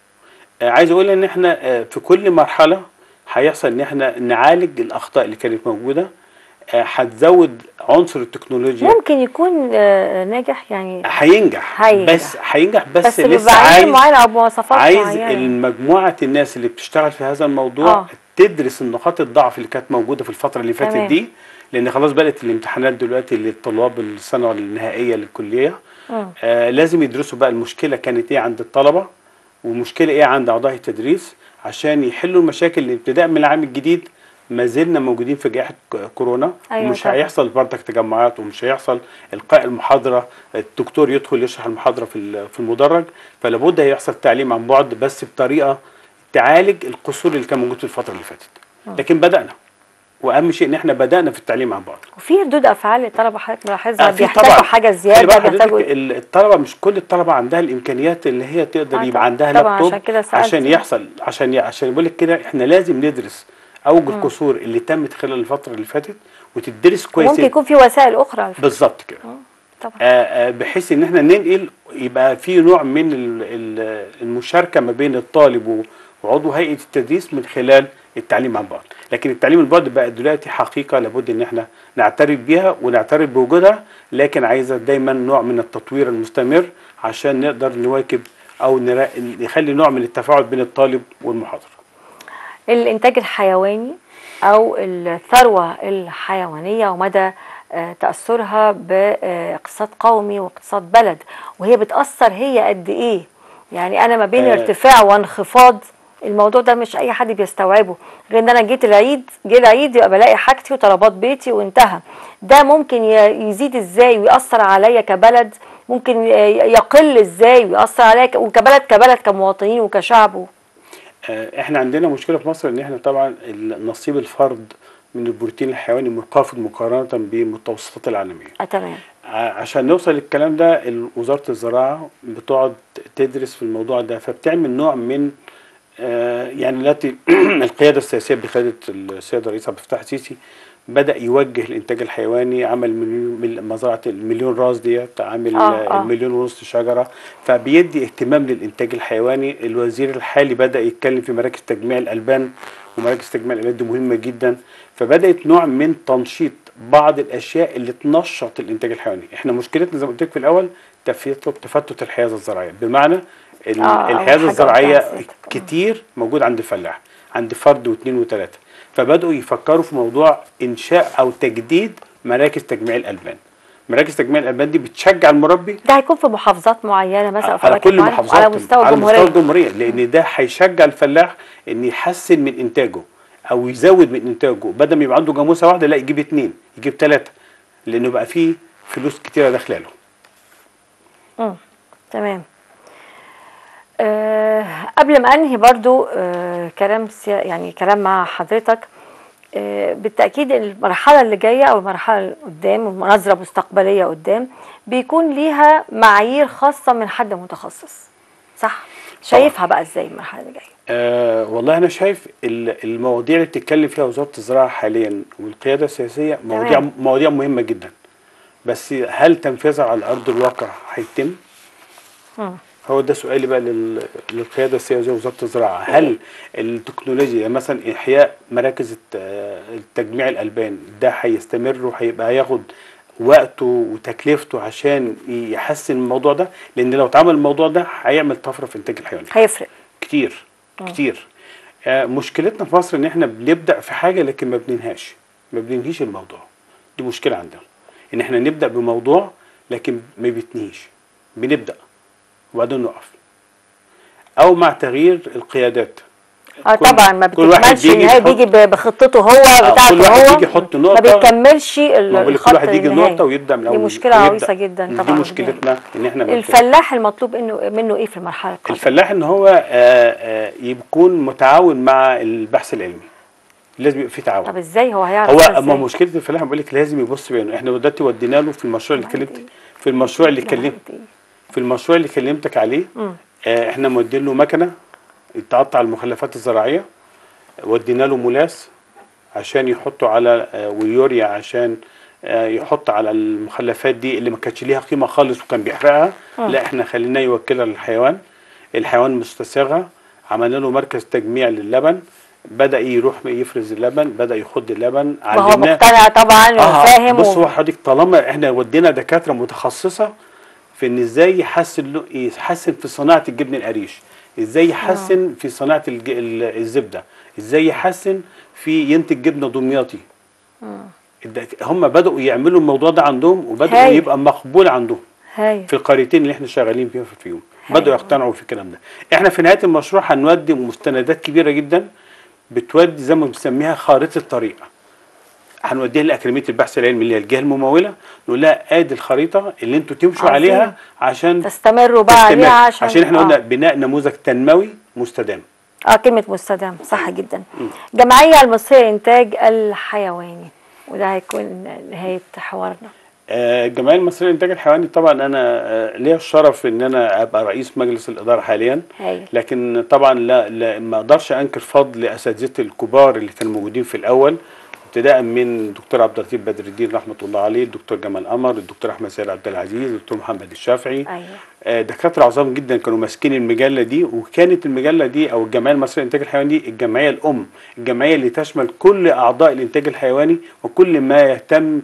Speaker 5: آه، عايز اقول ان احنا آه، في كل مرحله هيحصل ان احنا نعالج الاخطاء اللي كانت موجوده آه، هتزود عنصر التكنولوجيا
Speaker 4: ممكن يكون آه، ناجح يعني
Speaker 5: هينجح
Speaker 4: هينجح.
Speaker 5: بس هينجح بس,
Speaker 4: بس
Speaker 5: لسه
Speaker 4: بمعايير
Speaker 5: عايز
Speaker 4: معينه او بمواصفات
Speaker 5: عايز
Speaker 4: معينه
Speaker 5: المجموعه الناس اللي بتشتغل في هذا الموضوع
Speaker 4: آه.
Speaker 5: تدرس النقاط الضعف اللي كانت موجوده في الفتره اللي فاتت
Speaker 4: تمام.
Speaker 5: دي لان خلاص بدات الامتحانات دلوقتي للطلاب السنه النهائيه للكليه
Speaker 4: مم.
Speaker 5: آه لازم يدرسوا بقى المشكله كانت ايه عند الطلبه والمشكله ايه عند اعضاء التدريس عشان يحلوا المشاكل اللي ابتداء من العام الجديد ما زلنا موجودين في جائحه ك- كورونا
Speaker 4: أيوة
Speaker 5: ومش
Speaker 4: طبعا.
Speaker 5: هيحصل برضك تجمعات ومش هيحصل القاء المحاضره الدكتور يدخل يشرح المحاضره في ال- في المدرج فلابد هيحصل تعليم عن بعد بس بطريقه تعالج القصور اللي كان موجود في الفتره اللي فاتت لكن بدانا واهم شيء ان احنا بدانا في التعليم عن بعد
Speaker 4: وفي ردود افعال الطلبه حضرتك ملاحظها
Speaker 5: آه، في
Speaker 4: بيحتاجوا
Speaker 5: طبعاً.
Speaker 4: حاجه
Speaker 5: خلي
Speaker 4: زياده
Speaker 5: بالك حضرتك
Speaker 4: بيحتاجوا
Speaker 5: ال- الطلبه مش كل الطلبه عندها الامكانيات اللي هي تقدر
Speaker 4: آه،
Speaker 5: يبقى
Speaker 4: طبعاً.
Speaker 5: عندها
Speaker 4: طبعاً،
Speaker 5: لابتوب
Speaker 4: عشان كده سألت.
Speaker 5: عشان يحصل عشان ي- عشان بقول لك كده احنا لازم ندرس اوج القصور اللي تمت خلال الفتره اللي فاتت وتدرس كويس
Speaker 4: ممكن يكون في وسائل اخرى على فكرة.
Speaker 5: بالظبط كده
Speaker 4: طبعا
Speaker 5: آه، آه، بحيث ان احنا ننقل يبقى في نوع من ال- ال- المشاركه ما بين الطالب و- وعضو هيئه التدريس من خلال التعليم عن بعد لكن التعليم عن بعد بقى دلوقتي حقيقه لابد ان احنا نعترف بيها ونعترف بوجودها لكن عايزه دايما نوع من التطوير المستمر عشان نقدر نواكب او نرا- نخلي نوع من التفاعل بين الطالب والمحاضر
Speaker 4: الانتاج الحيواني او الثروه الحيوانيه ومدى آه، تاثرها باقتصاد قومي واقتصاد بلد وهي بتاثر هي قد ايه يعني انا ما بين
Speaker 5: آه.
Speaker 4: ارتفاع وانخفاض الموضوع ده مش اي حد بيستوعبه غير ان انا جيت العيد جه العيد يبقى بلاقي حاجتي وطلبات بيتي وانتهى ده ممكن ي- يزيد ازاي ويأثر عليا كبلد ممكن ي- يقل ازاي ويأثر عليا ك- وكبلد كبلد كمواطنين وكشعب
Speaker 5: آه، احنا عندنا مشكله في مصر ان احنا طبعا نصيب الفرد من البروتين الحيواني منخفض مقارنه بالمتوسطات العالميه
Speaker 4: آه تمام
Speaker 5: ع- عشان نوصل للكلام ده ال- وزاره الزراعه بتقعد تدرس في الموضوع ده فبتعمل نوع من آه، يعني دلوقتي القياده السياسيه بقياده السيد الرئيس عبد الفتاح السيسي بدا يوجه الانتاج الحيواني عمل مليون مل- مزرعه المليون راس ديت عامل
Speaker 4: آه،
Speaker 5: آه
Speaker 4: آه.
Speaker 5: مليون ونص شجره فبيدي اهتمام للانتاج الحيواني الوزير الحالي بدا يتكلم في مراكز تجميع الالبان ومراكز تجميع الالبان دي مهمه جدا فبدات نوع من تنشيط بعض الاشياء اللي تنشط الانتاج الحيواني احنا مشكلتنا زي ما قلت لك في الاول تفتت تفتت الحيازه الزراعيه بمعنى ال-
Speaker 4: آه، أول
Speaker 5: الحيازه
Speaker 4: حاجة
Speaker 5: الزراعيه
Speaker 4: قلتها سيادتك.
Speaker 5: كتير موجود عند الفلاح عند فرد واثنين وثلاثه فبداوا يفكروا في موضوع انشاء او تجديد مراكز تجميع الالبان مراكز تجميع الالبان دي بتشجع المربي
Speaker 4: ده هيكون في محافظات معينه مثلا
Speaker 5: على
Speaker 4: فواكه
Speaker 5: كل
Speaker 4: معينة،
Speaker 5: محافظات
Speaker 4: على مستوى
Speaker 5: على
Speaker 4: الجمهوريه
Speaker 5: مستوى الجمهوريه لان ده هيشجع الفلاح ان يحسن من انتاجه او يزود من انتاجه بدل ما يبقى عنده جاموسه واحده لا يجيب اثنين يجيب ثلاثه لانه بقى فيه فلوس كتيره داخله له
Speaker 4: مم. تمام آه قبل ما انهي برضو آه كلام سيا يعني كلام مع حضرتك آه بالتاكيد المرحله اللي جايه او المرحله اللي قدام والمناظره مستقبليه قدام بيكون ليها معايير خاصه من حد متخصص صح شايفها بقى ازاي المرحله اللي جايه
Speaker 5: أه والله انا شايف ال- المواضيع اللي بتتكلم فيها وزاره الزراعه حاليا والقياده السياسيه مواضيع
Speaker 4: تمام.
Speaker 5: مواضيع مهمه جدا بس هل تنفيذها على ارض الواقع هيتم؟
Speaker 4: مم.
Speaker 5: هو ده سؤالي بقى لل- للقياده السياسيه وزاره الزراعه هل التكنولوجيا يعني مثلا احياء مراكز الت- التجميع الالبان ده هيستمر وهيبقى هياخد وقته وتكلفته عشان يحسن الموضوع ده لان لو اتعمل الموضوع ده هيعمل طفره في انتاج الحيواني
Speaker 4: هيفرق
Speaker 5: كتير كتير آه مشكلتنا في مصر ان احنا بنبدا في حاجه لكن ما بننهاش ما بننهيش الموضوع دي مشكله عندنا ان احنا نبدا بموضوع لكن ما بيتنهيش بنبدا وبعدين نقف او مع تغيير القيادات
Speaker 4: اه
Speaker 5: كل-
Speaker 4: طبعا ما
Speaker 5: كل واحد
Speaker 4: بتكملش
Speaker 5: بيجي
Speaker 4: النهايه
Speaker 5: يحط-
Speaker 4: بيجي ب- بخطته هو
Speaker 5: آه،
Speaker 4: بتاعته
Speaker 5: كل واحد
Speaker 4: هو
Speaker 5: بيجي يحط
Speaker 4: ما
Speaker 5: نقطة.
Speaker 4: بيكملش ال-
Speaker 5: ما بقول لك
Speaker 4: الخط
Speaker 5: كل واحد يجي
Speaker 4: للنهاية.
Speaker 5: نقطه ويبدا من
Speaker 4: دي
Speaker 5: اول
Speaker 4: مشكله
Speaker 5: ويبدأ.
Speaker 4: عويصه جدا
Speaker 5: دي
Speaker 4: طبعا
Speaker 5: مشكلتنا ان احنا بنبدأ.
Speaker 4: الفلاح المطلوب انه منه ايه في المرحله القادمه
Speaker 5: الفلاح ان هو آه، آه، يكون متعاون مع البحث العلمي لازم يبقى في
Speaker 4: طب
Speaker 5: تعاون
Speaker 4: ازاي هو هيعرف
Speaker 5: هو
Speaker 4: ده
Speaker 5: اما
Speaker 4: إزاي؟
Speaker 5: مشكله الفلاح بقول لك لازم يبص بينه احنا دلوقتي ودينا له في المشروع اللي
Speaker 4: عملت
Speaker 5: كلمت
Speaker 4: إيه؟
Speaker 5: في المشروع اللي
Speaker 4: لا،
Speaker 5: كلمت
Speaker 4: عملت إيه؟
Speaker 5: في المشروع اللي كلمتك عليه
Speaker 4: مم.
Speaker 5: آه، احنا مودين له مكنه تقطع المخلفات الزراعيه ودينا له ملاس عشان يحطوا على آه، ويوريا عشان آه، يحط على المخلفات دي اللي ما كانتش ليها قيمه خالص وكان بيحرقها لا احنا خليناه يوكلها للحيوان الحيوان مستساغه عملنا له مركز تجميع للبن بدا يروح يفرز اللبن بدا يخض اللبن
Speaker 4: ما هو
Speaker 5: علمناه
Speaker 4: مقتنع طبعا وفاهم
Speaker 5: بص
Speaker 4: و...
Speaker 5: هو حضرتك طالما احنا ودينا دكاتره متخصصه في ان ازاي يحسن له يحسن في صناعه الجبن القريش ازاي يحسن في صناعه الج... ال- الزبده ازاي يحسن في ينتج جبنه دمياطي الد- هم بداوا يعملوا الموضوع ده عندهم وبداوا
Speaker 4: هايل.
Speaker 5: يبقى مقبول عندهم
Speaker 4: هاي
Speaker 5: في القريتين اللي احنا شغالين فيهم فيهم
Speaker 4: حلو.
Speaker 5: بدأوا يقتنعوا في الكلام ده احنا في نهاية المشروع هنودي مستندات كبيرة جدا بتودي زي ما بنسميها خارطة الطريق هنوديها لأكاديمية البحث العلمي اللي هي الجهة الممولة نقول لها ادي الخريطة اللي انتوا تمشوا
Speaker 4: عظيم.
Speaker 5: عليها عشان
Speaker 4: تستمروا بقى
Speaker 5: تستمر.
Speaker 4: عليها عشان
Speaker 5: عشان احنا
Speaker 4: آه.
Speaker 5: قلنا بناء نموذج تنموي مستدام
Speaker 4: اه كلمة مستدام صح جدا جمعية المصرية للإنتاج الحيواني وده هيكون نهاية حوارنا
Speaker 5: آه، الجمعيه المصريه للانتاج الحيواني طبعا انا آه، ليا الشرف ان انا ابقى رئيس مجلس الاداره حاليا
Speaker 4: هايل
Speaker 5: لكن طبعا لا, لا ما اقدرش انكر فضل اساتذتي الكبار اللي كانوا موجودين في الاول ابتداء من الدكتور عبد اللطيف بدر الدين رحمه الله عليه الدكتور جمال قمر الدكتور احمد سيد عبد العزيز الدكتور محمد الشافعي
Speaker 4: ايوه
Speaker 5: آه، دكاتره عظام جدا كانوا ماسكين المجله دي وكانت المجله دي او الجمعيه المصريه للانتاج الحيواني دي الجمعيه الام الجمعيه اللي تشمل كل اعضاء الانتاج الحيواني وكل ما يهتم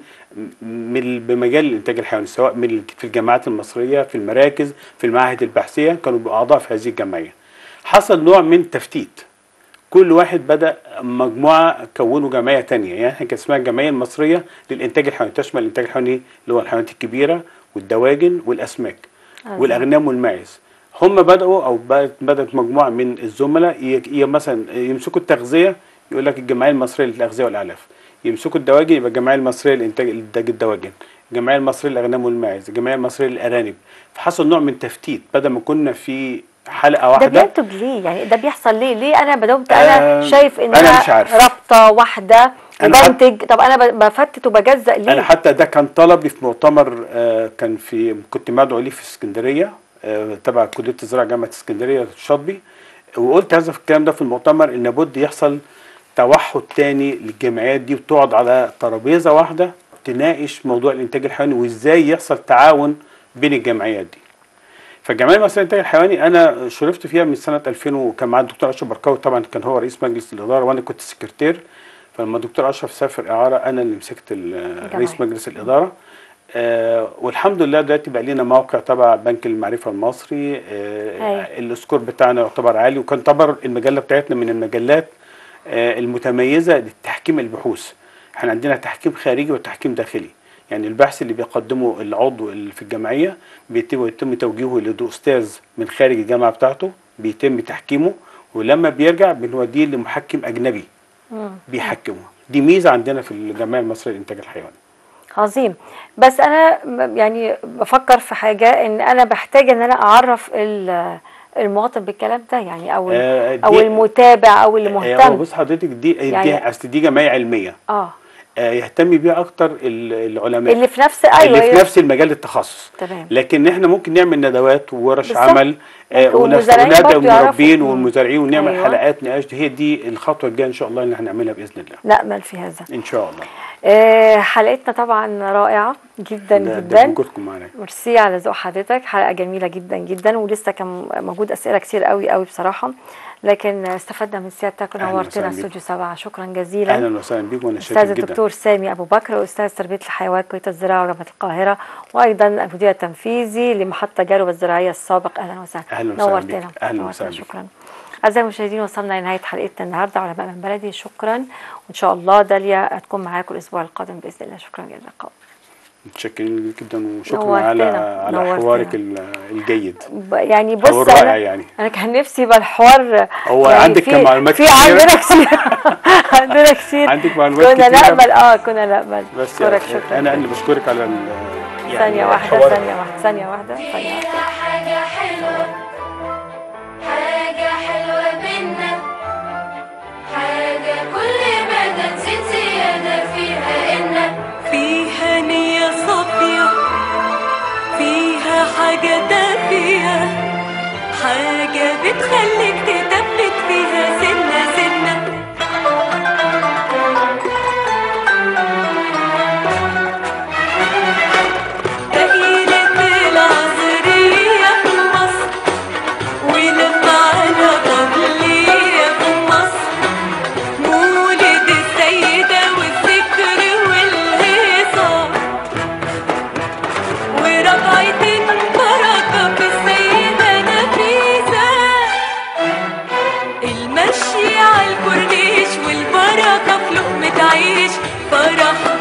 Speaker 5: من بمجال الانتاج الحيواني سواء من في الجامعات المصريه في المراكز في المعاهد البحثيه كانوا بيبقوا اعضاء في هذه الجمعيه حصل نوع من تفتيت كل واحد بدا مجموعه كونوا جمعيه تانية يعني احنا كان اسمها الجمعيه المصريه للانتاج الحيواني تشمل الانتاج الحيواني اللي هو الحيوانات الكبيره والدواجن والاسماك
Speaker 4: عظيم.
Speaker 5: والاغنام والماعز هم بداوا او بدات بدات مجموعه من الزملاء ي- ي- مثلا يمسكوا التغذيه يقول لك الجمعيه المصريه للاغذيه والاعلاف يمسكوا الدواجن يبقى الجمعيه المصريه لانتاج انتاج الدواجن الجمعيه المصريه للاغنام والماعز الجمعيه المصريه للارانب فحصل نوع من تفتيت بدل ما كنا في حلقه
Speaker 4: ده
Speaker 5: واحده
Speaker 4: بينتج ليه يعني ده بيحصل ليه ليه انا بدومت انا
Speaker 5: آه،
Speaker 4: شايف ان
Speaker 5: أنا مش عارف.
Speaker 4: رابطه واحده
Speaker 5: أنا حت-
Speaker 4: وبنتج طب انا ب- بفتت وبجزأ ليه
Speaker 5: انا حتى ده كان طلبي في مؤتمر آه، كان في كنت مدعو ليه في اسكندريه آه، تبع كليه الزراعه جامعه اسكندريه الشاطبي وقلت هذا في الكلام ده في المؤتمر ان لابد يحصل توحد تاني للجمعيات دي وتقعد على ترابيزه واحده تناقش موضوع الانتاج الحيواني وازاي يحصل تعاون بين الجمعيات دي فالجمعيه المصريه للانتاج الحيواني انا شرفت فيها من سنه 2000 وكان معايا الدكتور اشرف بركاوي طبعا كان هو رئيس مجلس الاداره وانا كنت سكرتير فلما الدكتور اشرف سافر اعاره انا اللي مسكت ال- رئيس مجلس الاداره آه والحمد لله دلوقتي بقى لنا موقع تبع بنك المعرفه المصري آه
Speaker 4: أيوة.
Speaker 5: السكور بتاعنا يعتبر عالي وكان تعتبر المجله بتاعتنا من المجلات آه المتميزه لتحكيم البحوث احنا عندنا تحكيم خارجي وتحكيم داخلي يعني البحث اللي بيقدمه العضو اللي في الجمعيه بيتم يتم توجيهه لاستاذ من خارج الجامعه بتاعته بيتم تحكيمه ولما بيرجع بنوديه لمحكم اجنبي بيحكمه دي ميزه عندنا في الجمعيه المصريه للانتاج الحيواني
Speaker 4: عظيم بس انا م- يعني بفكر في حاجه ان انا بحتاج ان انا اعرف ال- المواطن بالكلام ده يعني او
Speaker 5: آه، دي-
Speaker 4: او المتابع او اللي
Speaker 5: آه، هو
Speaker 4: مهتم
Speaker 5: بص حضرتك دي
Speaker 4: يعني-
Speaker 5: دي اصل دي جمعيه علميه
Speaker 4: اه
Speaker 5: آه، يهتم بيها اكتر ال- العلماء
Speaker 4: اللي في نفس ايوه
Speaker 5: اللي في
Speaker 4: أيوة.
Speaker 5: نفس المجال التخصص
Speaker 4: تمام
Speaker 5: لكن احنا ممكن نعمل ندوات وورش
Speaker 4: بالظبط.
Speaker 5: عمل آه،
Speaker 4: ممكن
Speaker 5: ونفس
Speaker 4: والمزارعين
Speaker 5: ولاد
Speaker 4: برضو يعرفوا.
Speaker 5: المربين
Speaker 4: مم.
Speaker 5: والمزارعين ونعمل
Speaker 4: أيوة.
Speaker 5: حلقات نقاش هي دي الخطوه الجايه ان شاء الله اللي هنعملها باذن الله
Speaker 4: نأمل في هذا
Speaker 5: ان شاء الله
Speaker 4: آه حلقتنا طبعا رائعه جدا
Speaker 5: ده, ده
Speaker 4: جدا
Speaker 5: بوجودكم معانا
Speaker 4: ميرسي على ذوق حضرتك حلقه جميله جدا جدا ولسه كان موجود اسئله كتير قوي قوي بصراحه لكن استفدنا من سيادتك
Speaker 5: أهلاً
Speaker 4: ونورتنا
Speaker 5: وسهلاً بيك.
Speaker 4: استوديو سبعه شكرا جزيلا
Speaker 5: اهلا وسهلا بيكم وانا
Speaker 4: استاذ
Speaker 5: شاكر جدا
Speaker 4: الدكتور سامي ابو بكر استاذ تربيه الحيوان كليه الزراعه وجامعه القاهره وايضا المدير التنفيذي لمحطه جارو الزراعيه السابق اهلا وسهلا
Speaker 5: أهلاً وسهلاً
Speaker 4: نورتنا
Speaker 5: بيك. أهلاً
Speaker 4: نورتنا.
Speaker 5: وسهلاً بيك.
Speaker 4: شكرا اعزائي المشاهدين وصلنا لنهايه حلقتنا النهارده علماء من بلدي شكرا وان شاء الله داليا هتكون معاكم الاسبوع القادم باذن الله شكرا الى اللقاء
Speaker 5: متشكرين جدا وشكرا
Speaker 4: نورتنا،
Speaker 5: على على
Speaker 4: نورتنا.
Speaker 5: حوارك ال- الجيد
Speaker 4: ب- يعني
Speaker 5: حوار
Speaker 4: بص
Speaker 5: رائع
Speaker 4: انا
Speaker 5: يعني
Speaker 4: انا كان نفسي يبقى الحوار
Speaker 5: هو
Speaker 4: يعني
Speaker 5: عندك
Speaker 4: في-
Speaker 5: معلومات
Speaker 4: في
Speaker 5: كتير.
Speaker 4: عندنا كتير عندنا كتير
Speaker 5: عندك معلومات
Speaker 4: كنا
Speaker 5: كتيرة.
Speaker 4: نأمل اه كنا نأمل
Speaker 5: بس
Speaker 4: اشكرك
Speaker 5: يعني
Speaker 4: شكرا
Speaker 5: انا اللي بشكرك على ال- يعني
Speaker 4: ثانية واحدة
Speaker 5: الحوار.
Speaker 4: ثانية واحدة ثانية واحدة ثانية واحدة
Speaker 7: حاجة حلوة حاجة حلوة بينا حاجة كل ما تزيد زيادة فيها إن
Speaker 8: فيها نية صافية فيها حاجة دافية حاجة بتخليك تثبت فيها سنة سنة تقيلة العصرية في مصر ولما على قبلية في مصر مولد السيدة والذكر والهيصة وربعة بركة في السيدة نفيسة المشي على الكورنيش والبركة في لقمة عيش فرح